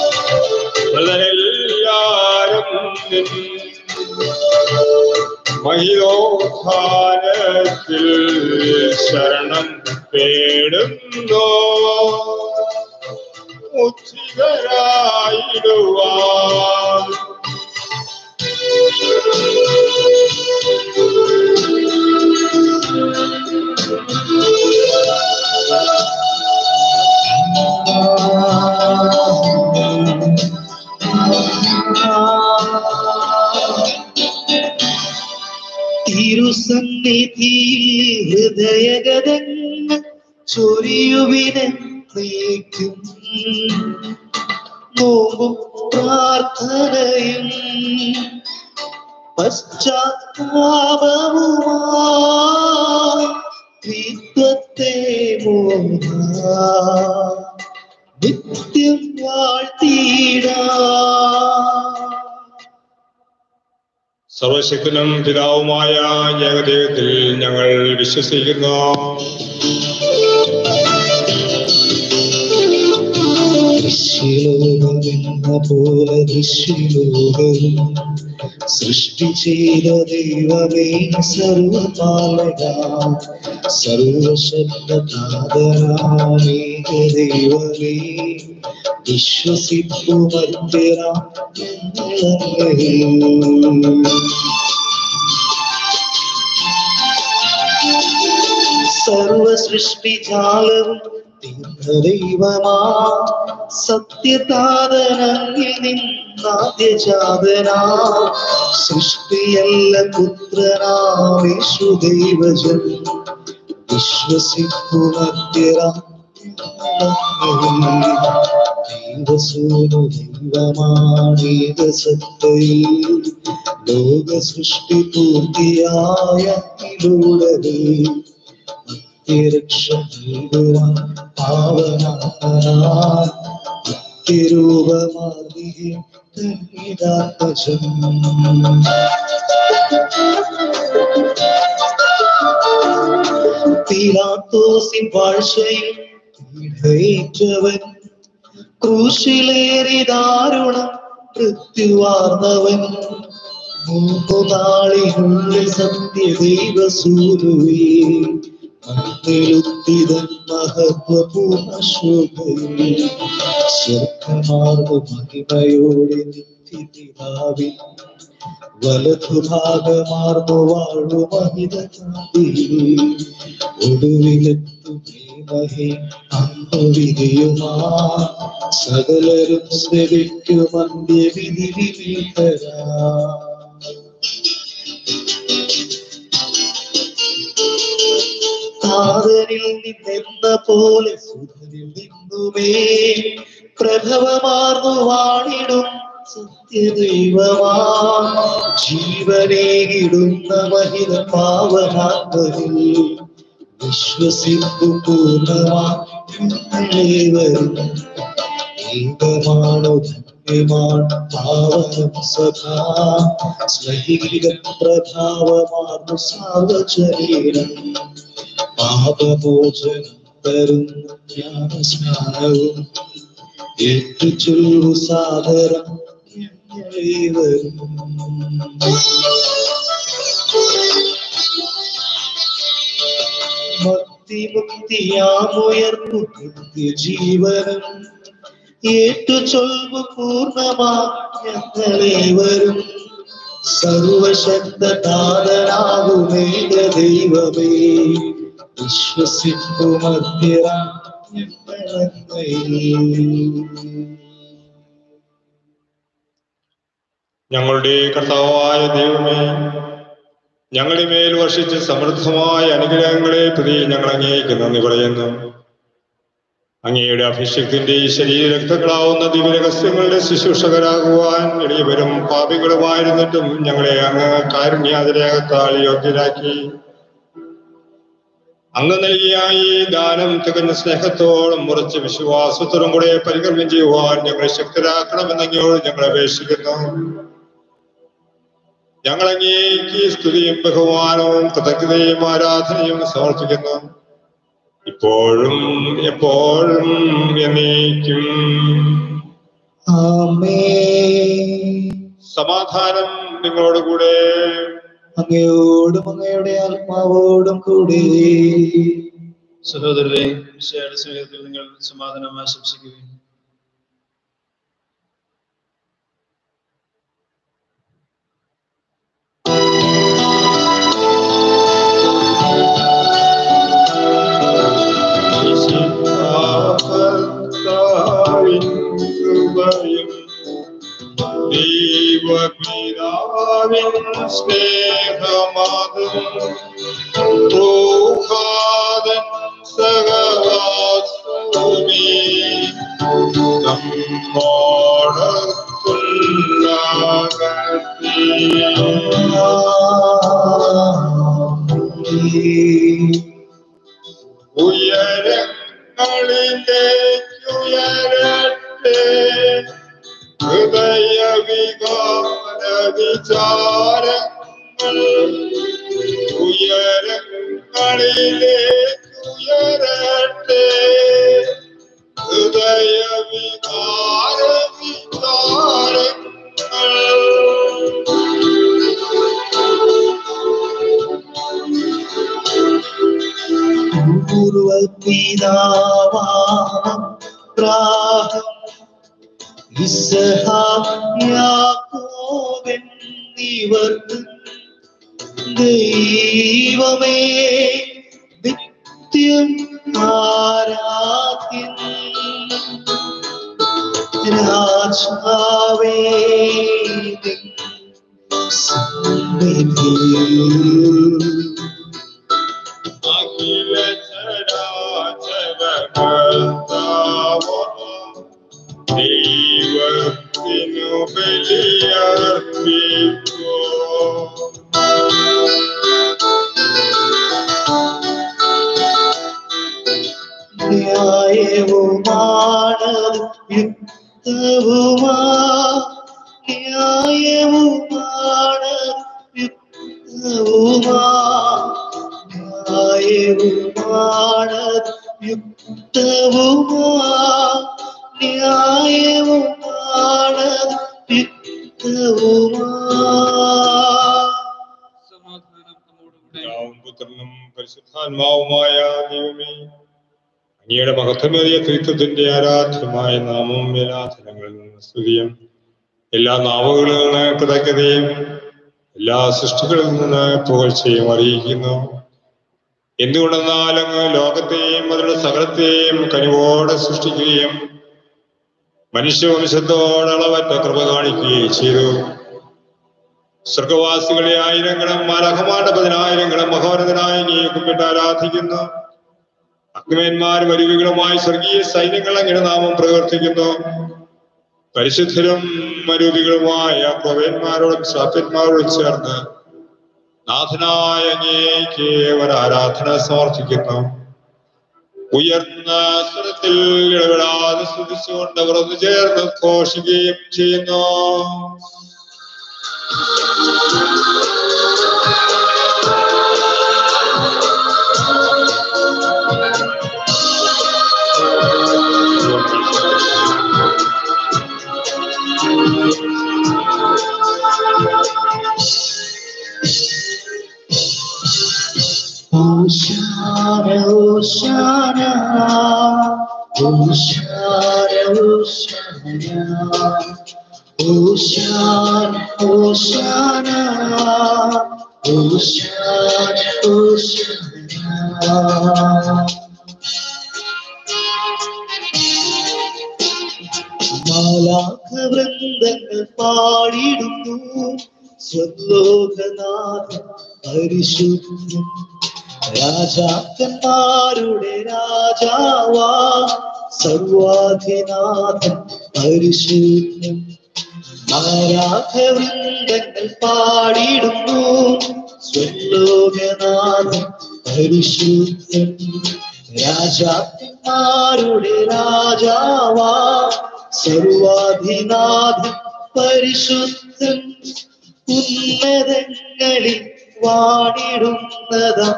ഞാനും നിൻ മഹിരോധാനത്തിൽ ശരണം തേടുന്നു ഉച്ചിതരായിടുവാൻ തിരുസന്നിധിയിൽ ഹൃദയഗതങ്ങൾ ചൊരിയുവിനെ നീക്കും നോമ്പും പ്രാർത്ഥനയും പശ്ചാത്താപവുമായി ത്രിത്വത്തെ മോഹ നിത്യം വാഴ്ത്തിടാ സർവശക്തനും പിതാവുമായ ഏകദൈവത്തിൽ ഞങ്ങൾ വിശ്വസിക്കുന്നു ദൃശ്യലോകമെന്ന പോലെ ദൃശ്യലോകവും സൃഷ്ടി ചെയ്ത ദൈവമേ സർവപാലക സർവശബ്ദനാഥനാമേക ദൈവമേ വിശ്വസിപ്പുമർത്തരാ സർവസൃഷ്ടിജാലവും ദൈവമാ സത്യതാതനങ്ങിൽ നിന്നാദ്യജാതനാ സൃഷ്ടിയല്ല പുത്രനാമേശു ദൈവജൻ വിശ്വസിക്കുമത്യരാ ദൈവസൂനു ദൈവമാണേക സത്തയിൽ ലോക സൃഷ്ടി പൂർത്തിയായ ഇതിലൂടെ രക്ഷ നൽകുവാൻ പാവനാഥനാൻ നിത്യരൂപമാർഗികെ തന്നിതാത്മജം പീലാത്തോസിൻ വാഴ്ചയിൽ പീഡയേറ്റവൻ ക്രൂശിലേറി ദാരുണം മൃത്യുവാർന്നവൻ മൂന്നു നാളിനുള്ളിൽ സത്യദൈവസൂരുവേ മണ്ണിലുത്തിതൻ മഹത്വപൂർണ്ണ ശോഭയിൽ സ്വർഗമാർഗ മഹിമയോടെ നിത്യപിതാവിൽ വലതുഭാഗമാർന്നു വാഴു മഹിത ഒടുവിലെത്തു പ്രേമഹേ അന്നു വിധിയുമാ സകലരും ശ്രവിക്കും അന്ത്യവിധി വിമീതരാ താതനിൽ നിന്നെന്ന പോലെ സുധനിൽ നിന്നുമേ പ്രഭവമാർന്നു വാണിടും സത്യദൈവമാ ജീവനേകിടുന്ന മഹിത പാവനാത്മനിൽ വിശ്വസിപ്പു പൂർണ്ണമാവരും ഏകമാണോ ധന്യമാണ് പാവനം സദാ സ്നേഹിക പ്രഭാവമാർന്നു സാർവചരീരം പാപമോചനം തരുന്ന ജ്ഞാനസ്നാനവും ഏറ്റുചൊല്ലു സാദരം ഞങ്ങളേവരും ഭക്തിമുക്തിയാമുയർന്നു ജീവനും ഏറ്റുചൊൽവു പൂർണ്ണമാ ഞങ്ങളേവരും സർവശക്തനാഥനാകുമേക ദൈവമേ വിശ്വസിക്കുമധ്യര ഞങ്ങളുടെ കർത്താവായ ദൈവമേ ഞങ്ങളുടെ മേൽ വർഷിച്ച് സമൃദ്ധമായ അനുഗ്രഹങ്ങളെ പ്രതി ഞങ്ങൾ അങ്ങേക്ക് നന്ദി പറയുന്നു അങ്ങയുടെ അഭിഷേകത്തിന്റെ ഈ ശരീരരക്തങ്ങളാവുന്ന ദിവ്യരഹസ്യങ്ങളുടെ ശുശ്രൂഷകരാകുവാൻ എളിയവരും പാപികളുമായിരുന്നിട്ടും ഞങ്ങളെ അങ്ങ് കാരുണ്യാതിരേകത്താൽ യോഗ്യരാക്കി അങ്ങ് നൽകിയ ഈ ദാനം തികഞ്ഞ സ്നേഹത്തോടും മുറിച്ച വിശ്വാസത്തോടും കൂടെ പരികർമ്മം ചെയ്യുവാൻ ഞങ്ങളെ ശക്തരാക്കണമെന്ന് അങ്ങയോട് ഞങ്ങൾ അപേക്ഷിക്കുന്നു ഞങ്ങൾ അങ്ങേക്ക് സ്തുതിയും ബഹുമാനവും കൃതജ്ഞതയും ആരാധനയും സമർപ്പിക്കുന്നു ഇപ്പോഴും എപ്പോഴും എന്നേക്കും ആമേ സമാധാനം നിങ്ങളോടുകൂടെ അങ്ങയോടും അങ്ങയുടെ ആത്മാവോടും കൂടി സഹോദരരെ ഈശോയുടെ സ്നേഹത്തിൽ നിങ്ങൾ സമാധാനം ആശംസിക്കുകയും കർത്താവിൻ കൃപയും ദൈവപിതാവിൻ സ്നേഹമാതും റൂഹാദൻ സഹവാസവുമേ നമ്മോടൊത്തുണ്ടാകട്ടെ ഉയരങ്ങളിലേക്കുയരട്ടെ ഹൃദയവികാര വിചാരങ്ങൾ ഉയരങ്ങളിലേക്കുയരട്ടെ ഹൃദയവികാര വിചാരങ്ങൾ പൂർവപിതാവാഹം ഇസഹായാക്കോവെന്നിവർക്ക് ദൈവമേ നിത്യം ആരാധ്യൻ രാജാവേ നിൻ സന്നിധിയിൽ അഖില ചരാചര കർത്താവോ ദൈവത്തിനു ബലിയർപ്പിക്കോ ന്യായവുമാണ് യുക്തവുമാ ന്യായവുമാണ് യുക്തവുമാ ന്യായവുമാണ് യുക്തവുമാ ന്യായവുമാണ് യുക്തവുമാ സമാധാനം നമ്മോടുകൂടെ പിതാവും പുത്രനും പരിശുദ്ധാത്മാവുമായ ദൈവമേ അങ്ങയുടെ മഹത്വമേറിയ ത്രിത്വത്തിന്റെ ആരാധ്യമായ നാമം എല്ലാ തലങ്ങളിൽ നിന്ന് സ്തുതിയും എല്ലാ നാവുകളിൽ നിന്ന് കൃതജ്ഞതയും എല്ലാ സൃഷ്ടികളിൽ നിന്ന് പുകഴ്ചയും അറിയിക്കുന്നു എന്തുകൊണ്ടെന്നാൽ അങ്ങ് ലോകത്തെയും അതിലുള്ള സകലത്തെയും കനിവോടെ സൃഷ്ടിക്കുകയും മനുഷ്യവംശത്തോട് അളവറ്റ കൃപ കാണിക്കുകയും ചെയ്തു സ്വർഗവാസികളെ ആയിരങ്ങളും മാലഹമാരുടെ പതിനായിരങ്ങളും മഹോന്നതനായി നീ കുമ്പിട്ട് ആരാധിക്കുന്നു അഗ്നിമന്മാരും അരുവികളുമായി സ്വർഗീയ സൈന്യങ്ങൾ അങ്ങനെ നാമം പ്രവർത്തിക്കുന്നു പരിശുദ്ധരും മരൂപികളുമായ പ്രവന്മാരോടും ശ്രാപ്യന്മാരോടും ചേർന്ന് നാഥനായ അങ്ങേക്ക് ഒരു ആരാധന സമർപ്പിക്കുന്നു ഉയർന്ന സ്വരത്തിൽ ഇടപെടാതെ സ്തുതിച്ചുകൊണ്ട് അവർ ഒന്ന് ചേർന്ന് ഘോഷിക്കുകയും ചെയ്യുന്നു Hosanna, Hosanna, Hosanna, Hosanna, Hosanna, Hosanna, Hosanna, Hosanna. മാലാഖവൃന്ദങ്ങൾ പാടിടുന്നു സ്വലോകനാഥൻ പരിശുദ്ധൻ രാജാക്കന്മാരുടെ രാജാവാ സർവാധിനാഥൻ പരിശുദ്ധൻ മാലാഖവൃന്ദങ്ങൾ പാടിടുന്നു സ്വലോകനാഥൻ പരിശുദ്ധൻ രാജാക്കന്മാരുടെ രാജാവാ സർവാധിനാഥൻ പരിശുദ്ധൻ ഉന്നതങ്ങളിൽ വാണിടുന്നതാം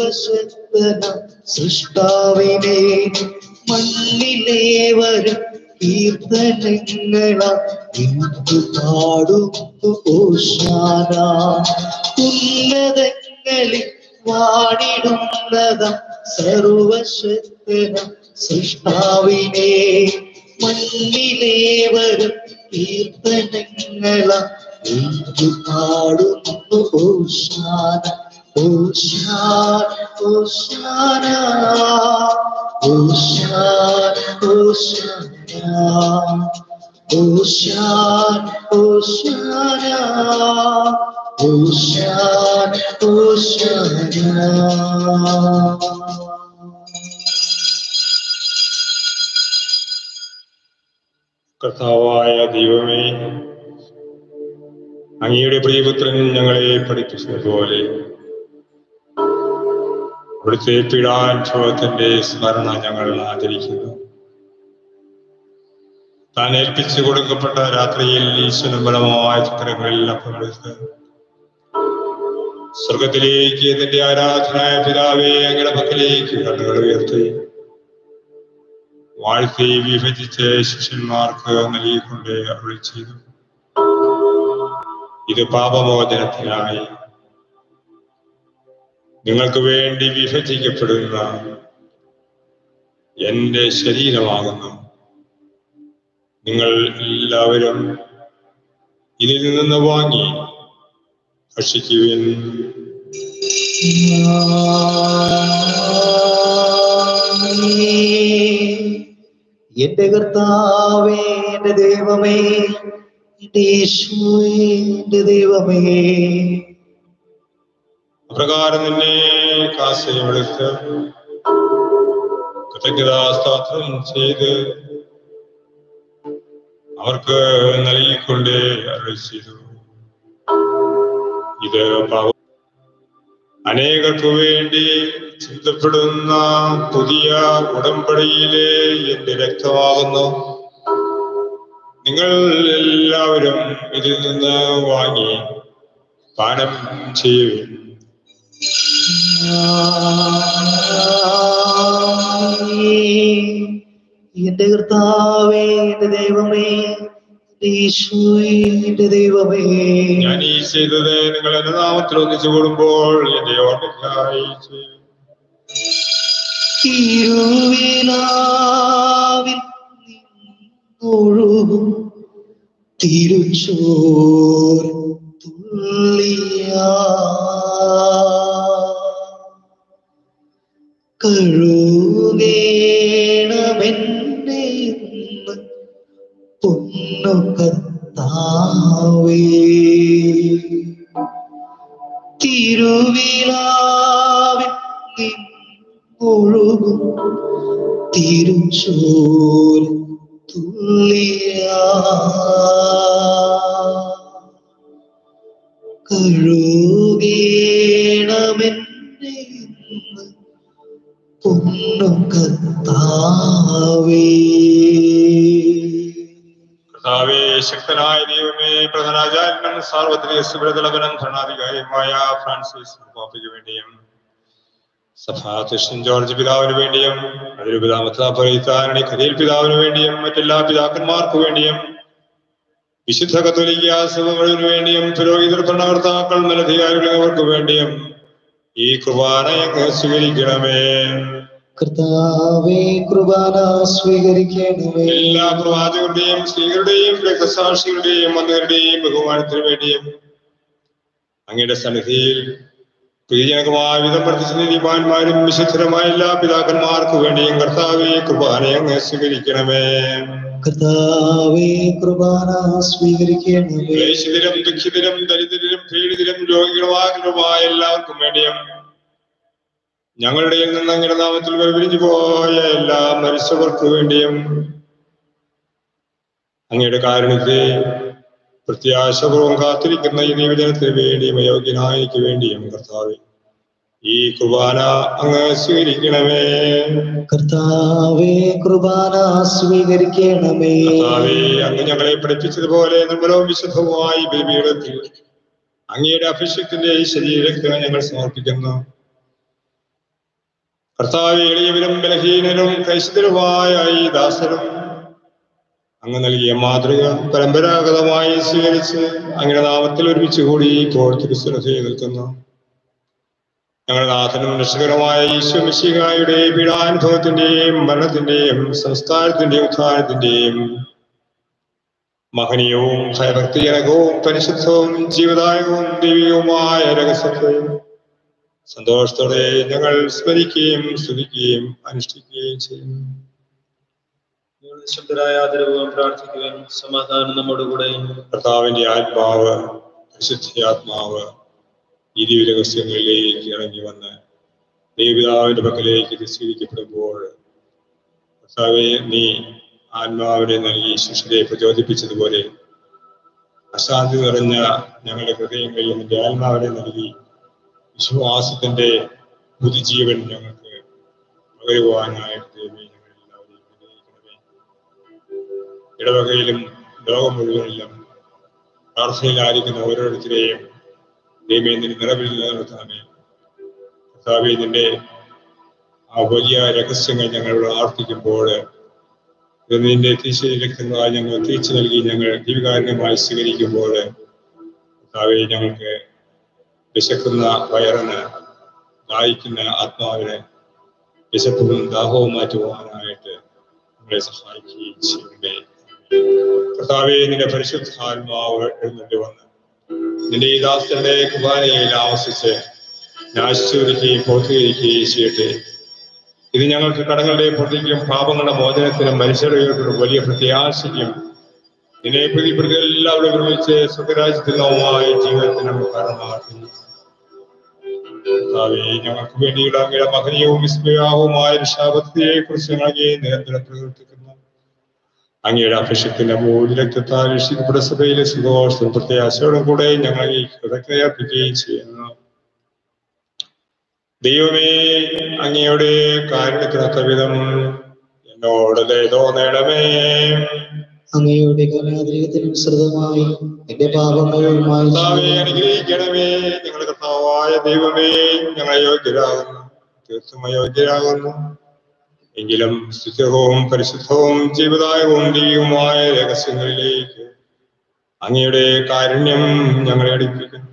സർവശക്തന സൃഷ്ടാവിനെ മണ്ണിലേവരും കീർത്തനങ്ങള ഇന്നു പാടുന്നു ഓശാന ഉന്നതങ്ങളിൽ വാണിടുന്നത സർവശക്തന സൃഷ്ടാവിനെ മണ്ണിലേവരും കീർത്തനങ്ങള ഇന്നു പാടുന്നു ഓശാന ഓശാന ഓശാന ഓശാന ഓശാന ഓശാന ഓശാന ഓശാന ഓശാന കർത്താവായ ദൈവമേ അങ്ങയുടെ പ്രിയപുത്രൻ ഞങ്ങളെ പഠിപ്പിച്ചതുപോലെ അവിടുത്തെ പീഡാനുഭവത്തിന്റെ സ്മരണ ഞങ്ങൾ ആചരിക്കുന്നു താൻ ഏൽപ്പിച്ചു കൊടുക്കപ്പെട്ട രാത്രിയിൽ ഈശ്വരൻ ബലമായ ചിത്രങ്ങളിൽ അപ്പമെടുത്ത് സ്വർഗത്തിലേക്ക് നിന്റെ ആരാധനായ പിതാവേ അങ്ങയുടെ പക്കലേക്ക് കണ്ണുകൾ ഉയർത്തി വാഴ്ത്തി വിഭജിച്ച് ശിഷ്യന്മാർക്ക് നൽകിക്കൊണ്ട് അരുളി ചെയ്തു ഇത് പാപമോചനത്തിനായി നിങ്ങൾക്ക് വേണ്ടി വിഭജിക്കപ്പെടുന്ന എന്റെ ശരീരമാകുന്നു നിങ്ങൾ എല്ലാവരും ഇതിൽ നിന്ന് വാങ്ങി ഭക്ഷിക്കുവിൻ എന്റെ കർത്താവേ എന്റെ ദൈവമേ എന്റെ യേശുവേ എന്റെ ദൈവമേ അപ്രകാരം തന്നെ കാശയെടുത്ത് കൃതജ്ഞതാസ്തോത്രം ചെയ്ത് അവർക്ക് നൽകിക്കൊണ്ട് അരുളി ചെയ്തു ഇത് പാവ അനേകർക്ക് വേണ്ടി ചിന്തപ്പെടുന്ന പുതിയ ഉടമ്പടിയിലെ എന്റെ രക്തമാകുന്നു നിങ്ങൾ എല്ലാവരും ഇതിൽ നിന്ന് വാങ്ങി പാനം ചെയ്യുവിൻ എന്റെ കർത്താവേ എന്റെ ദൈവമേ എന്റെ യേശുവേ എന്റെ ദൈവമേ ഞാൻ ഈ ചെയ്തത് നിങ്ങൾ എന്റെ നാമത്തിൽ ഒന്നിച്ചു കൂടുമ്പോൾ എന്റെ ഓർമ്മയ്ക്കായി ചെയ്യും തിരുവിലാവിൽ നിന്നൊഴുകും തിരുച്ചോർ തുള്ളിയാ കഴുകേണമെന്നെ ഇന്ന് പൊന്നു കർത്താവേ തിരുവിലാവിൽ നിന്നൊഴുകും തിരുച്ചോർ തുള്ളിയാ കഴുകേണമെന്നെ ഇന്ന് പൊന്നു കർത്താവേ കർത്താവേ ശക്തനായ ദൈവമേ പ്രധാനാചാര്യനും സാർവത്രിക സുബ്രതലവനും ഭരണാധികാരിയുമായ ഫ്രാൻസിസ് പാപ്പയ്ക്ക് വേണ്ടിയും സഭാധ്യക്ഷൻ ജോർജ് പിതാവിന് വേണ്ടിയും അതിരു പിതാമത്രാപരിത്താരണി ഖലീൽ പിതാവിന് വേണ്ടിയും മറ്റെല്ലാ പിതാക്കന്മാർക്ക് വേണ്ടിയും വിശുദ്ധ കത്തോലിക്ക സഭകളിന് വേണ്ടിയും പുരോഹിതർ ഭരണകർത്താക്കൾ മേലധികാരികൾ എന്നിവർക്ക് വേണ്ടിയും ഈ കുർബാന അങ്ങ് സ്വീകരിക്കണമേ കർത്താവേ കൃപാന സ്വീകരിക്കണമേ എല്ലാ പ്രവാചകരുടെയും സ്ത്രീകളുടെയും രക്തസാക്ഷികളുടെയും മന്ത്രിയുടെയും ബഹുമാനത്തിന് വേണ്ടിയും അങ്ങയുടെ സന്നിധിയിൽ പ്രിയജനകമായ വിധം വർദ്ധിച്ച നീതിമാന്മാരും വിശുദ്ധരുമായ എല്ലാ പിതാക്കന്മാർക്ക് വേണ്ടിയും കർത്താവെ കുർബാനയെ അങ്ങ് സ്വീകരിക്കണമേ കർത്താവേ കൃപാന സ്വീകരിക്കണമേ ക്ലേശിതരും ദുഃഖിതരും ദരിദ്രരും പീഡിതരും രോഗികളുമായ എല്ലാവർക്കും വേണ്ടിയും ഞങ്ങളുടെ ഇടയിൽ നിന്ന് അങ്ങയുടെ നാമത്തിൽ വിരിഞ്ഞു പോയ എല്ലാ മരിച്ചവർക്ക് വേണ്ടിയും അങ്ങയുടെ കാരുണ്യത്തെ പ്രത്യാശപൂർവം കാത്തിരിക്കുന്ന ഈ നിവേദനത്തിന് വേണ്ടിയും അയോഗ്യനായ എനിക്ക് വേണ്ടിയും കർത്താവെ ഈ കുർബാന അങ്ങ് സ്വീകരിക്കണമേ കർത്താവേ കൃപാന സ്വീകരിക്കണമേ കർത്താവേ അങ്ങ് ഞങ്ങളെ പഠിപ്പിച്ചതുപോലെ നിർമ്മലവും വിശുദ്ധവുമായി ബലിപീഠത്തിൽ അങ്ങയുടെ അഭിഷേകത്തിന്റെ ഈ ശരീരത്തെ ഞങ്ങൾ സമർപ്പിക്കുന്നു കർത്താവ് എളിയവരും ബലഹീനരും ക്രൈസ്തരുമായ ഈ ദാസനും അങ്ങ് നൽകിയ മാതൃക പരമ്പരാഗതമായി സ്വീകരിച്ച് അങ്ങനെ നാമത്തിൽ ഒരുമിച്ച് കൂടി ഇപ്പോൾ തിരുസ്ഥലത്തിൽ നിൽക്കുന്നു ഞങ്ങളുടെ നാഥനും രക്ഷകരമായ ഈശോ മിശിഹായുടെ പീഡാനുഭവത്തിന്റെയും മരണത്തിന്റെയും സംസ്കാരത്തിന്റെയും ഉത്ഥാനത്തിന്റെയും മഹനീയവും ഭയഭക്തിജനകവും പരിശുദ്ധവും ജീവദായകവും ദൈവികവുമായ രഹസ്യത്തെ സന്തോഷത്തോടെ ഞങ്ങൾ സ്മരിക്കുകയും സ്തുതിക്കുകയും അനുഷ്ഠിക്കുകയും ചെയ്യുന്നു നിങ്ങൾ നിശബ്ദരായ ആദരവും പ്രാർത്ഥിക്കുവാൻ സമാധാനം നമ്മോടുകൂടെ കർത്താവിന്റെ ആത്മാവ് പരിശുദ്ധിയാത്മാവ് ഈ ദിവ്യരഹസ്യങ്ങളിലേക്ക് ഇറങ്ങി വന്ന് ദൈവപിതാവിന്റെ പക്കലേക്ക് സ്വീകരിക്കപ്പെടുമ്പോൾ കർത്താവെ നീ ആത്മാവിനെ നൽകി ശിഷ്യരെ പ്രചോദിപ്പിച്ചതുപോലെ അശാന്തി നിറഞ്ഞ ഞങ്ങളുടെ ഹൃദയങ്ങളിൽ നിന്റെ ആത്മാവിനെ നൽകി വിശ്വാസത്തിന്റെ പുതുജീവൻ ഞങ്ങൾക്ക് പകരുവാനായിട്ട് ദൈവമേ ഞങ്ങളെല്ലാവരെയും അനുഗ്രഹിക്കണമേ ഇടവകയിലും ലോകം മുഴുവനിലും പ്രാർത്ഥനയിലായിരിക്കുന്ന ഓരോരുത്തരെയും ദൈവമേ നിന്റെ നിറവിൽ നിലനിർത്തണമേ കർത്താവേ നിന്റെ ആ വലിയ രഹസ്യങ്ങൾ ഞങ്ങളോട് ആർത്തിക്കുമ്പോൾ ഇത് നിന്റെ തീശ്വരക്തങ്ങളായി ഞങ്ങൾ തിരിച്ചു നൽകി ഞങ്ങൾ ദീപികാരണമായി സ്വീകരിക്കുമ്പോൾ കർത്താവെ ഞങ്ങൾക്ക് വിശക്കുന്ന വയറിന് ദാഹിക്കുന്ന ആത്മാവിന് വിശപ്പും ദാഹവും മാറ്റുവാനായിട്ട് നമ്മളെ സഹായിക്കുകയും ചെയ്യണമേ കർത്താവെ നിന്റെ പരിശുദ്ധാത്മാവ് എഴുന്നള്ളി വന്ന് നിന്റെ ഈ ദാസന്റെ കുർബാനയിൽ ആവസിച്ച് നാശിച്ചുവരിക്കുകയും പൂർത്തീകരിക്കുകയും ചെയ്യട്ടെ ഇത് ഞങ്ങൾക്ക് കടങ്ങളുടെ പ്രതിക്കും പാപങ്ങളുടെ മോചനത്തിനും മനുഷ്യരുടെ ഉയർപ്പിനും വലിയ പ്രത്യാശയ്ക്കും നിന്നെ പ്രതിപ്രതി എല്ലാവരും ഒരുമിച്ച് സുഖരാജ്യത്തിനുമായ ജീവിതത്തിനും കാരണമാക്കുന്നു കർത്താവേ, ഞങ്ങൾക്ക് വേണ്ടിയുള്ള അങ്ങയുടെ മഹനീയവും വിസ്മയാവുമായ രക്ഷാപത്തിയെ കുറിച്ച് ഞങ്ങളെ നിരന്തരം പ്രകീർത്തിക്കുന്നു അങ്ങയുടെ അഭിഷേകത്തിന്റെ മൂല്യ രക്തത്താൽ രക്ഷിക്കപ്പെട്ട സഭയിലെ സന്തോഷവും പ്രത്യാശയോടും കൂടെ ഞങ്ങൾ ഈ കൃതജ്ഞതയർപ്പിക്കുകയും ചെയ്യുന്നു ദൈവമേ അങ്ങയുടെ കാരുണ്യത്തിനൊത്ത വിധം എന്നോട് ദയതോ നേടമേ അങ്ങയുടെ കരുണാതിരകത്തിനനുസൃതമായി എന്റെ പാപങ്ങൾ കർത്താവെ മായ്ച്ചു അനുഗ്രഹിക്കണമേ ഞങ്ങളുടെ കർത്താവായ ദൈവമേ ഞങ്ങൾ അയോഗ്യരാകുന്നു തീർത്തും അയോഗ്യരാകുന്നു എങ്കിലും സ്തുത്യവും പരിശുദ്ധവും ജീവദായകവും ദൈവവുമായ രഹസ്യങ്ങളിലേക്ക് അങ്ങയുടെ കാരുണ്യം ഞങ്ങളെ അടുപ്പിക്കുന്നു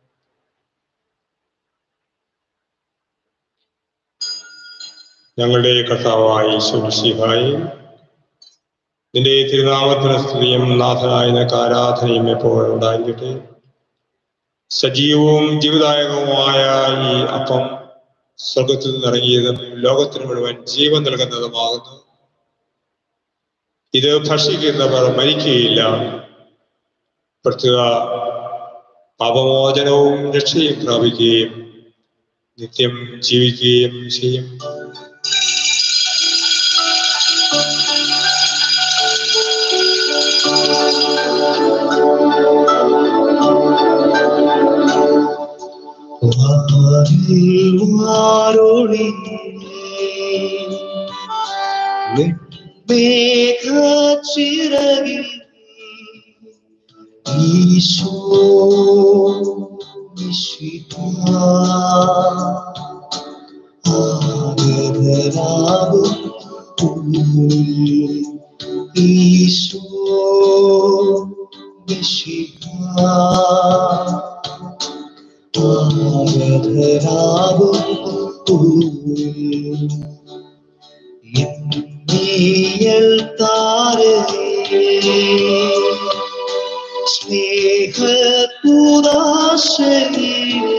ഞങ്ങളുടെ കർത്താവായ ഈശ്വരസിഹായി നിന്റെ തിരുനാമത്തിന് സ്തുതിയും നാഥനായ നിനക്ക് ആരാധനയും എപ്പോഴും ഉണ്ടായിരിക്കട്ടെ സജീവവും ജീവദായകവുമായ ഈ അപ്പം സ്വർഗത്തിൽ നിന്നിറങ്ങിയതും ലോകത്തിന് മുഴുവൻ ജീവൻ നൽകുന്നതുമാകുന്നു ഇത് ഭക്ഷിക്കുന്നവർ മരിക്കുകയില്ല പ്രത്യേക പാപമോചനവും രക്ഷയും പ്രാപിക്കുകയും നിത്യം ജീവിക്കുകയും ചെയ്യും വാരോളി മേഘച്ചിറകിൽ ഈശോ വിശുദ്ധ ആഗതരാകും ഈശോ വിശുദ്ധ എന്നീയൽ താരേ സ്നേഹപുദാശേ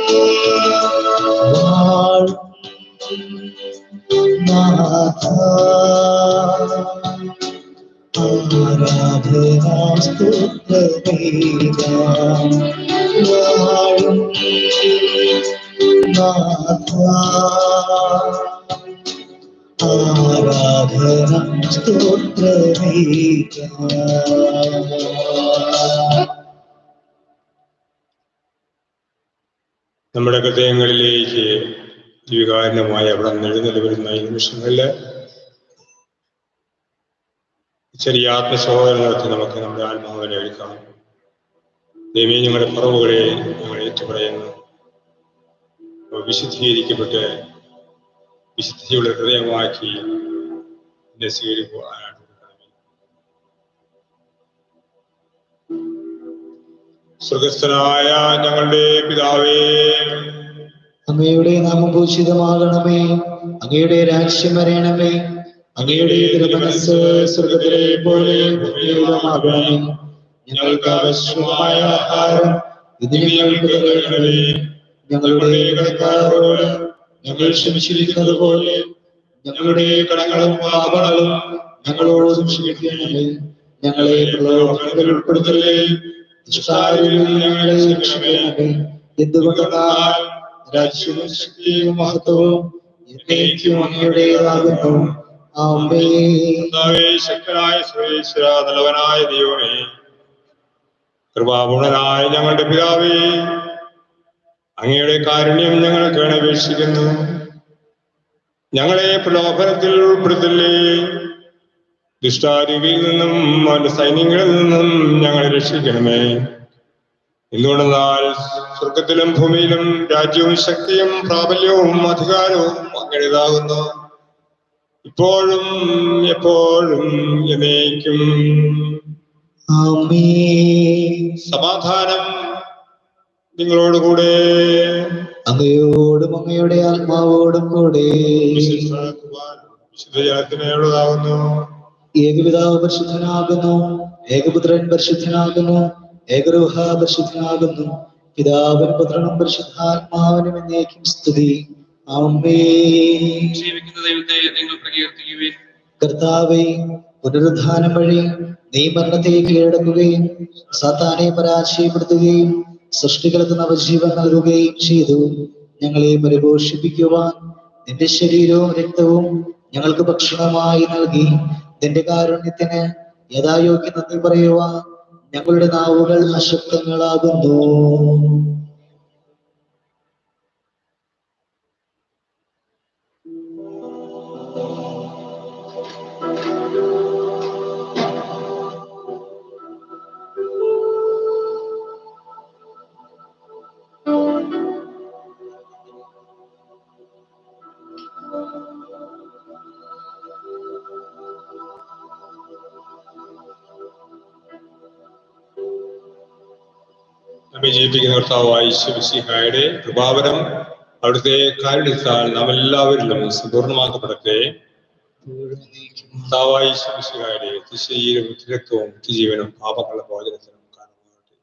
വാഴും നാഥ ആരാധനാസ്തുതമേകാം വാഴും നാഥ ആരാധന സ്തോത്രമേകാം നമ്മുടെ ഹൃദയങ്ങളിലേക്ക് വികാരണമായ അവിടെ എഴുന്നള്ളി വരുന്ന ഈ നിമിഷങ്ങളില് ചെറിയ ആത്മശോധന നടത്തി നമുക്ക് നമ്മുടെ ആത്മാവിനെ എടുക്കാം ദൈവം ഞങ്ങളുടെ കുറവുകളെ ഞങ്ങൾ ഏറ്റുപറയുന്നു അവ വിശുദ്ധീകരിക്കപ്പെട്ട് വിശുദ്ധിയുള്ള ഹൃദയമാക്കി എന്നെ സ്വീകരിക്കുവാനായിട്ട് കൊടുക്കണമേ. സ്വർഗസ്ഥനായ ഞങ്ങളുടെ പിതാവേ അങ്ങയുടെ നാമം ഭൂഷിതമാകണമേ അങ്ങയുടെ രാജ്യം വരണമേ അങ്ങയുടെ തിരുമനസ് സ്വർഗത്തിലെ പോലെ ഭൂമിയിലുമാകണമേ ഞങ്ങൾക്ക് ആവശ്യമായ ആഹാരം ഇതിന് ഞങ്ങൾക്ക് തരണമേ ഞങ്ങളുടെ കടക്കാരോട് ഞങ്ങൾ ക്ഷമിച്ചിരിക്കുന്നത് പോലെ ഞങ്ങളുടെ കടങ്ങളും പാപങ്ങളും ഞങ്ങളോട് ക്ഷമിക്കണമേ ഞങ്ങളെ പ്രലോഭനത്തിൽ ഉൾപ്പെടുത്തലേ ദുഷ്ടാരിൽ നിന്ന് ഞങ്ങളെ രക്ഷിക്കണമേ എന്തുകൊണ്ടെന്നാൽ രാജ്യവും ശക്തിയും മഹത്വവും എന്നേക്കും അങ്ങയുടേതാകുന്നു ആമേ കർത്താവേ, ശക്തനായ സർവേശ്വര നല്ലവനായ ദൈവമേ കൃപാപൂർണനായ ഞങ്ങളുടെ പിതാവേ അങ്ങയുടെ കാരുണ്യം ഞങ്ങൾക്ക് അപേക്ഷിക്കുന്നു ഞങ്ങളെ പ്രലോഭനത്തിൽ ഉൾപ്പെടുത്തല്ലേ ദുഷ്ടാരൂപിയിൽ നിന്നും അവന്റെ സൈന്യങ്ങളിൽ നിന്നും ഞങ്ങളെ രക്ഷിക്കണമേ എന്തുകൊണ്ടെന്നാൽ സ്വർഗത്തിലും ഭൂമിയിലും രാജ്യവും ശക്തിയും പ്രാബല്യവും അധികാരവും അങ്ങയുടേതാകുന്നു ഇപ്പോഴും എപ്പോഴും എന്നേക്കും ആമേ സമാധാനം നിങ്ങളോടുകൂടെ അങ്ങയോടും അങ്ങയുടെ ആത്മാവോടും കൂടെ വിശുദ്ധ കുർബാന വിശുദ്ധ ജനത്തിനുള്ളതാകുന്നു ഏകപിതാവ് പരിശുദ്ധനാകുന്നു ഏകപുത്രൻ പരിശുദ്ധനാകുന്നു ഏകരൂഹ പരിശുദ്ധനാകുന്നു പിതാവിനും പുത്രനും പരിശുദ്ധാത്മാവിനും എന്നേക്കും സ്തുതി ആമേ ജീവിക്കുന്ന ദൈവത്തെ നിങ്ങൾ പ്രകീർത്തിക്കുവിൻ കർത്താവെ പുനരുദ്ധാനം വഴി നീ മരണത്തെ കീഴടക്കുകയും സാത്താനെ പരാജയപ്പെടുത്തുകയും സൃഷ്ടികൾക്ക് നവജീവൻ നൽകുകയും ചെയ്തു ഞങ്ങളെ പരിപോഷിപ്പിക്കുവാൻ നിന്റെ ശരീരവും രക്തവും ഞങ്ങൾക്ക് ഭക്ഷണമായി നൽകി നിന്റെ കാരുണ്യത്തിന് യഥായോഗ്യ നന്ദി പറയുവാൻ ഞങ്ങളുടെ നാവുകൾ അശക്തങ്ങളാകുന്നു നമ്മെ ജീവിപ്പിക്കുന്ന കർത്താവായ ശിവസിഹായുടെ കൃപാവരം അവിടുത്തെ കാരുണ്യത്താൽ നാം എല്ലാവരിലും സമ്പൂർണ്ണമാക്കപ്പെടട്ടെ കർത്താവായ ശിവസിഹായുടെ ശരീരവും രക്തവും ജീവനും പാപങ്ങളുടെ ഭോജനത്തിനും കാരണമാകട്ടെ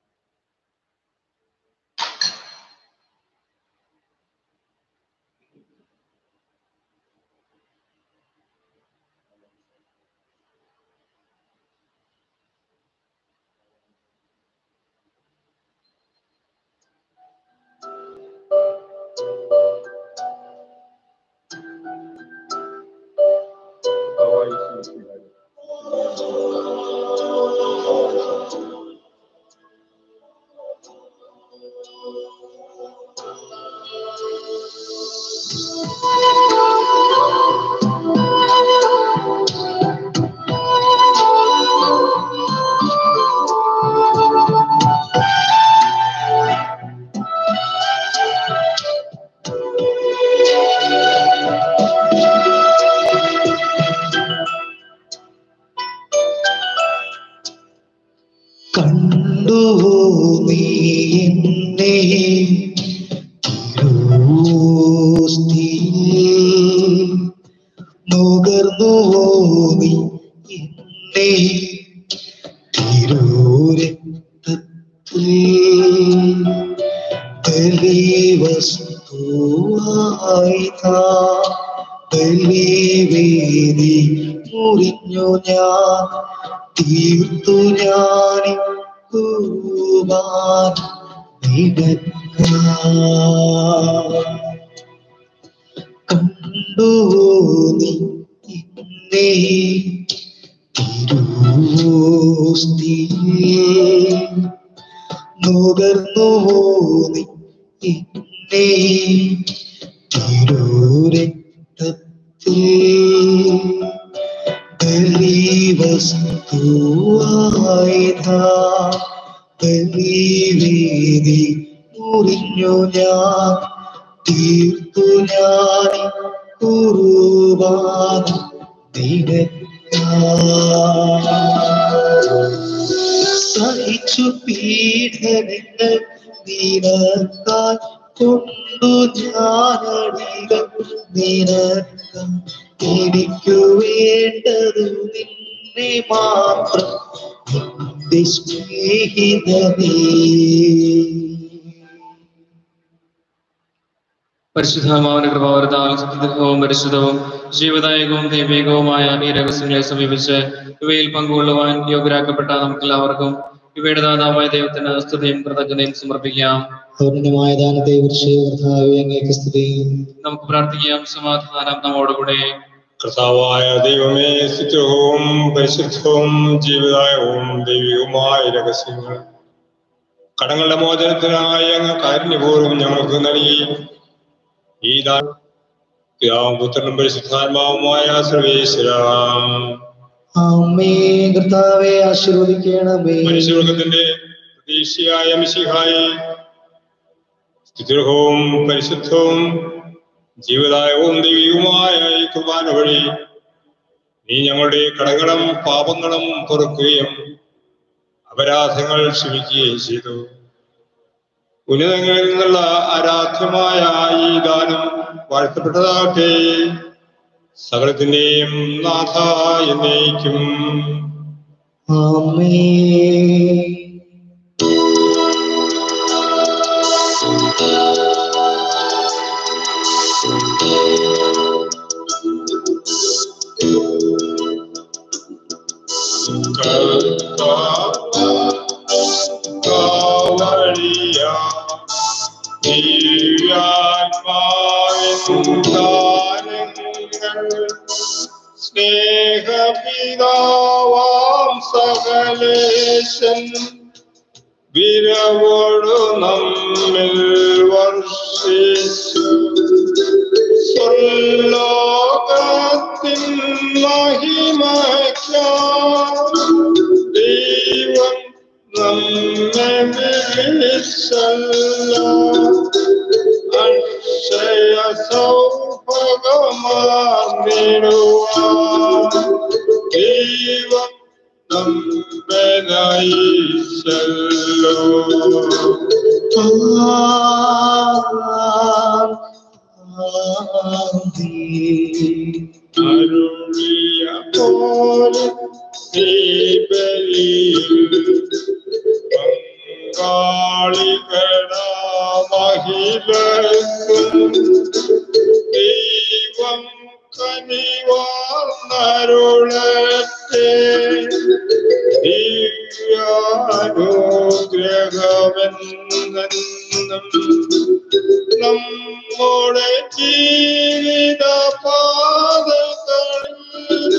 കർത്താവായ ശിവസിഹായുടെ കണ്ടുവോ നീ എന്നെ തിരുവോസ്തിയിൽ നുകർന്നുവോ നീ എന്നെ തിരൂരക്തത്തിൽ ബലിവസ്തുവായി താ ബലിവേദി മുറിഞ്ഞു ഞാൻ തീർത്തു ഞാൻ കുർബാന നിനക്കായി. കണ്ടുവോ നീ എന്നെ തിരുവോസ്തിയിൽ നുകർന്നുവോ നീ എന്നെ തിരൂരക്തത്തിൽ ബലിവസ്തുവായിതാ ബലിവേദി മുറിഞ്ഞു ഞാൻ തീർത്തു ഞാൻ കുർബാന നിനക്കായി. സഹിച്ചു പീഡനങ്ങൾ നിനക്കാൽ കൊണ്ടു ഞാനടികൾ നിനക്ക എനിക്കു വേണ്ടതു നിന്നെ മാത്രം എന്റെ സ്നേഹിതനേ പരിശുദ്ധമാവന കൃപാവരതാൽ സത്യവും പരിശുദ്ധവും ജീവദായകവും ദൈവികവുമായ ഈ രഹസ്യങ്ങളെ സമീപിച്ച് ഇവയിൽ പങ്കുകൊള്ളുവാൻ യോഗ്യരാക്കപ്പെട്ട നമുക്കെല്ലാവർക്കും ഇവയുടെ ദാതാവായ ദൈവത്തിന് സ്തുതിയും കൃതജ്ഞതയും സമർപ്പിക്കാം പൂർണ്ണമായ ദാനത്തെ കുറിച്ച് കർത്താവെ അങ്ങേക്ക് സ്തുതി നമുക്ക് പ്രാർത്ഥിക്കാം സമാധാനം നമ്മോടുകൂടെ കർത്താവായ ദൈവമേ സ്ഥിരവും പരിശുദ്ധവും ജീവിതായവും ദൈവികവുമായ രഹസ്യങ്ങൾ കടങ്ങളുടെ മോചനത്തിനായി അങ്ങ് കാരുണ്യപൂർവ്വം ഞങ്ങൾക്ക് നൽകി ഈ ദാനം പിതാവും പുത്രനും പരിശുദ്ധാത്മാവുമായ സർവേശ്വര അമ്മേ കർത്താവെ ആശീർവദിക്കണമേ മനുഷ്യവർഗത്തിന്റെ പ്രതീക്ഷയായ മിശിഹായി സ്ഥിരവും പരിശുദ്ധവും ജീവദായകവും ദൈവികവുമായ ഈ കുർബാന വഴി നീ ഞങ്ങളുടെ കടങ്ങളും പാപങ്ങളും പൊറുക്കുകയും അപരാധങ്ങൾ ക്ഷമിക്കുകയും ചെയ്തു ഉന്നതങ്ങളിൽ നിന്നുള്ള ആരാധ്യമായ ഈ ദാനം വാഴ്ത്തപ്പെട്ടതാകട്ടെ സകലത്തിന്റെയും നാഥ എന്നേക്കും അമ്മേ സ്നേഹപിതാവാം സകലേശൻ വിരവോടു നമ്മിൽ വർഷിച്ചു സ്വർലോകത്തിൻ മഹിമയ്ക്കാം ദൈവം നമ്മെ വിളിച്ചല്ലോ അക്ഷയ സൗഭഗമാർന്നിടുവാൻ ദൈവം നമ്മെ നയിച്ചല്ലോ അരുളിയ പോലെ ദീപലിയിൽ പങ്കാളികളാ മഹിളക്കും ദൈവം കനിവാർന്നരുളത്തെ ദിവ്യാനുഗ്രഹമെന്നും നമ്മുടെ ജീവിത പാതകളിൽ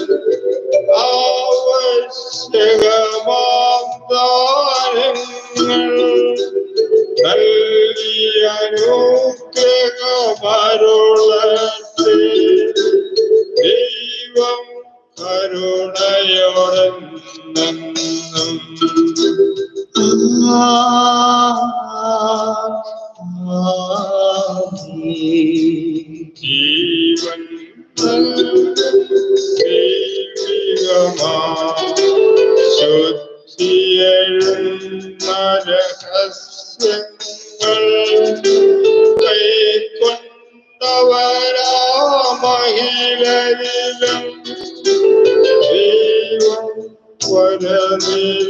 ആവശ്യകമാം ദാനങ്ങൾ നൽകിയ അനുഗ്രഹമരുളട്ടെ ദൈവം കരുണയോടെന്നും ജീവൻ ശുദ്ധിയെഴുന്ന രഹസ്യങ്ങൾ കൈക്കൊണ്ടവരാ മഹിളരിലും ദൈവം വരനിര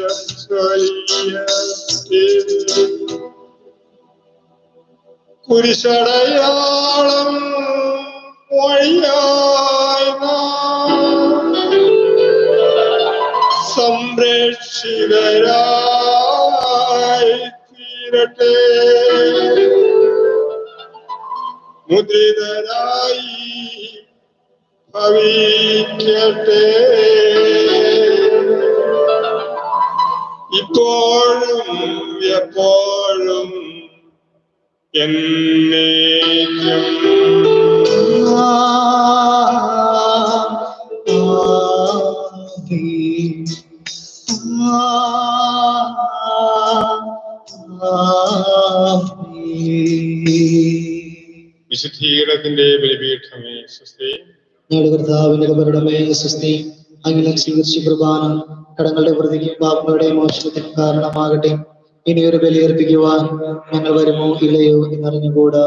കുരിശടയാളം വഴിയായി നാം സംരക്ഷിതരായി തീരട്ടെ മുദ്രിതരായി ഭവിക്കട്ടെ ഇപ്പോഴും എപ്പോഴും എന്നേക്കും വിശുദ്ധീകരണത്തിന്റെ ബലിപീഠമേ സ്വസ്തി ഞങ്ങളുടെ കർത്താവിന്റെ കബറിടമേ സ്വസ്തി അഖിലം സ്വീകരിച്ച കുർബാന കടങ്ങളുടെ വൃതിക്കും പാപങ്ങളുടെ മോശത്തിനും കാരണമാകട്ടെ ഇനിയൊരു ബലിയർപ്പിക്കുവാൻ ഞങ്ങൾ വരുമോ ഇല്ലയോ എന്നറിഞ്ഞുകൂടാ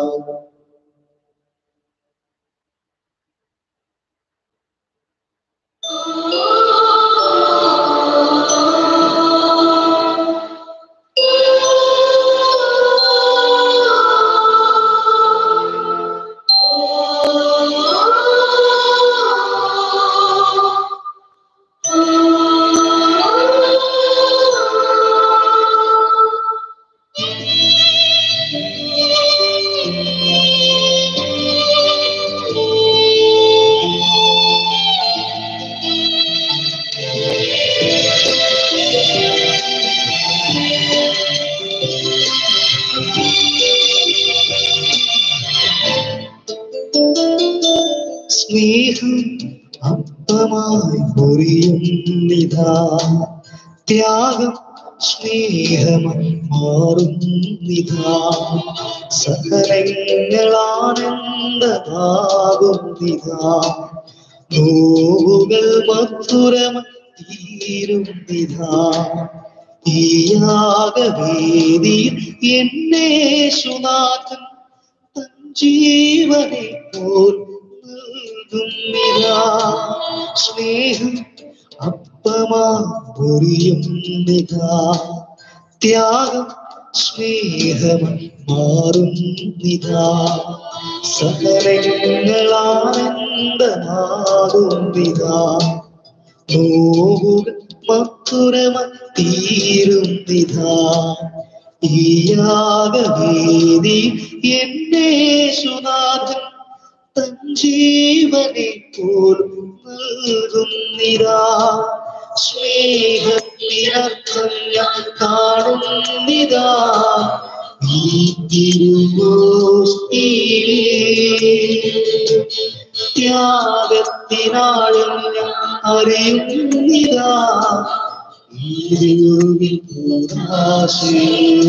സ്നേഹം അപ്പമായി പൊറിയുന്നിതാ ത്യാഗം സ്നേഹമായി മാറുന്നിതാ സകലങ്ങളാനന്ദമാകുന്നിതാ നോവുകൾ മധുരമായി തീരുന്നിതാ ഈ യാഗവേദിയിൽ എന്നെ സുനാഥൻ തൻ ജീവനെ പോൽ നൽകുന്നിതാ സ്നേഹം അപ്പമാ പൊറിയുന്നിതാ ത്യാഗം സ്നേഹമായി മാറുന്നിതാ സകലങ്ങളാനന്ദമാകുന്നിതാ നോവുകൾ മധുരമായി തീരുന്നിതാ ഈ യാഗവേദി എന്നെ സുനാഥൻ തൻ ജീവനെ പോലും നൽകുന്നിതാ സ്നേഹത്തിനർത്ഥം ഞാൻ കാണുന്നിതാ ഈ തിരുവോസ്തിയിൽ ത്യാഗത്തിനാളും ഞാൻ അറിയുന്നിതാ ഇരുവിൽ കൂടാശേ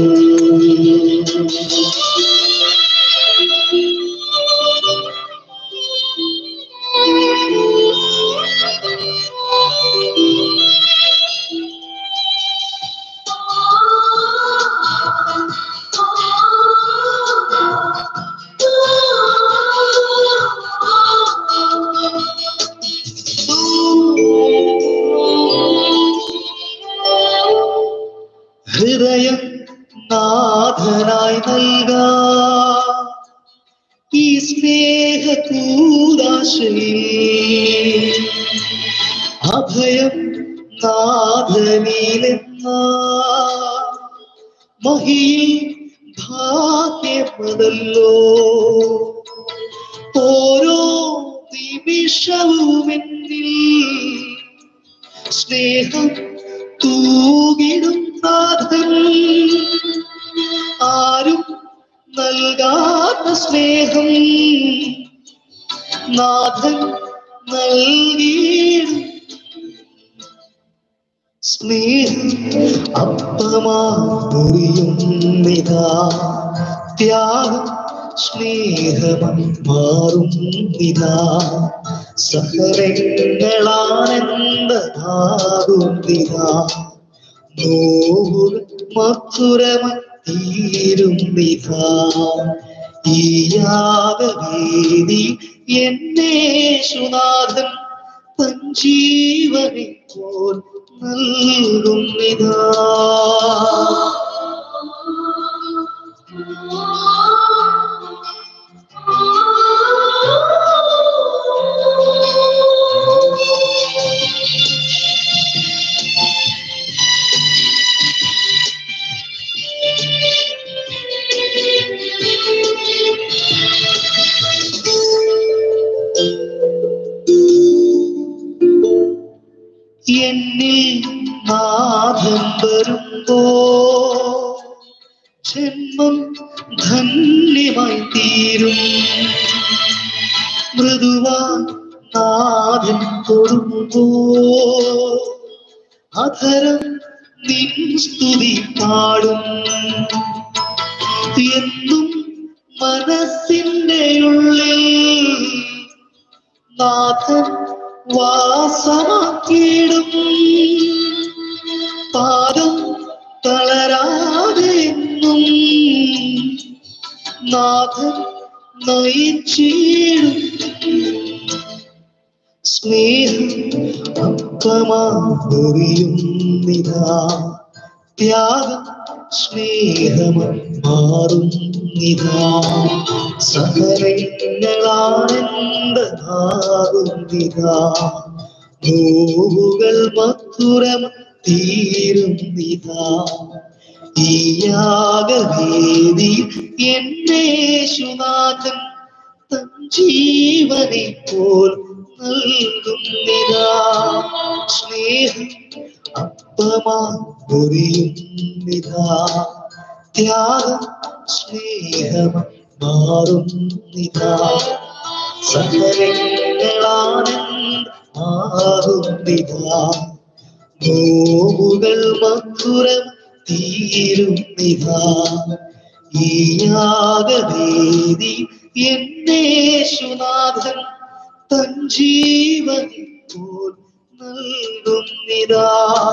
ഹൃദയം നാഥനായി നൽകാ ഈ സ്നേഹ അഭയം നാഥനിലെന്ന മഹിയിൽ ഭാഗ്യമതല്ലോ ഓരോ നിമിഷവുമെന്നിൽ സ്നേഹം തൂകിടും നാഥൻ ആരും നൽകാത്ത സ്നേഹം നാഥൻ നൽകിയിടും സ്നേഹം അപ്പമാ മുറിയുന്നിതാ ത്യാഗം സ്നേഹമായി മാറുന്നിതാ സഹനങ്ങളാനന്ദമാകുന്നിതാ നോവുകൾ മധുരമായി തീരുന്നിതാ ഈ യാഗവേദി എന്നെ സുനാഥൻ തൻ ജീവനെ പോൽ നൽകുന്നിതാ എന്നിൽ നാഥൻ വരുമ്പോ ജന്മം ധന്യമായി തീരും മൃദുവാ നാഥൻ തൊടുമ്പോ അധരം നിൻ സ്തുതി പാടും എന്നും മനസ്സിന്റെ ഉള്ളിൽ നാഥൻ വാസമാക്കിയിടും നാഥൻ നയിച്ചിടും സ്നേഹം അപ്പമാറിയുന്നിതാ ത്യാഗം സ്നേഹമായി മാറുന്നിതാ സഹനങ്ങളാനന്ദമാകുന്നിതാ നോവുകൾ മധുരം തീരുന്നിതാ ഈ യാഗവേദി എന്നേശുനാഥൻ തൻ ജീവനെ പോൽ നൽകുന്നിതാ സ്നേഹം അപ്പമാ പൊരിയുന്നിതാ ത്യാഗം സ്നേഹം മാറുന്നിതാ സകലങ്ങളാനന്ദമാകുന്നിതാ നോവുകൾ മധുരം തീരുന്നിതാ ഈ യാഗവേദി എന്നേശുനാഥൻ തൻ ജീവനെ പോൽ നൽകുന്നിതാ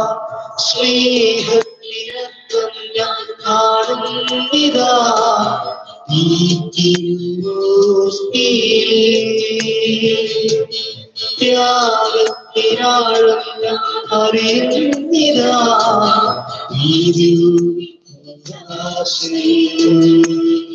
സ്നേഹത്തിനർത്ഥം ഞാൻ കാണുന്നിതാ ഈ ത്യാഗത്തിനാഴം ഞാൻ അറിയുന്നിതാ ഈ ദിവ്യാശ്രയം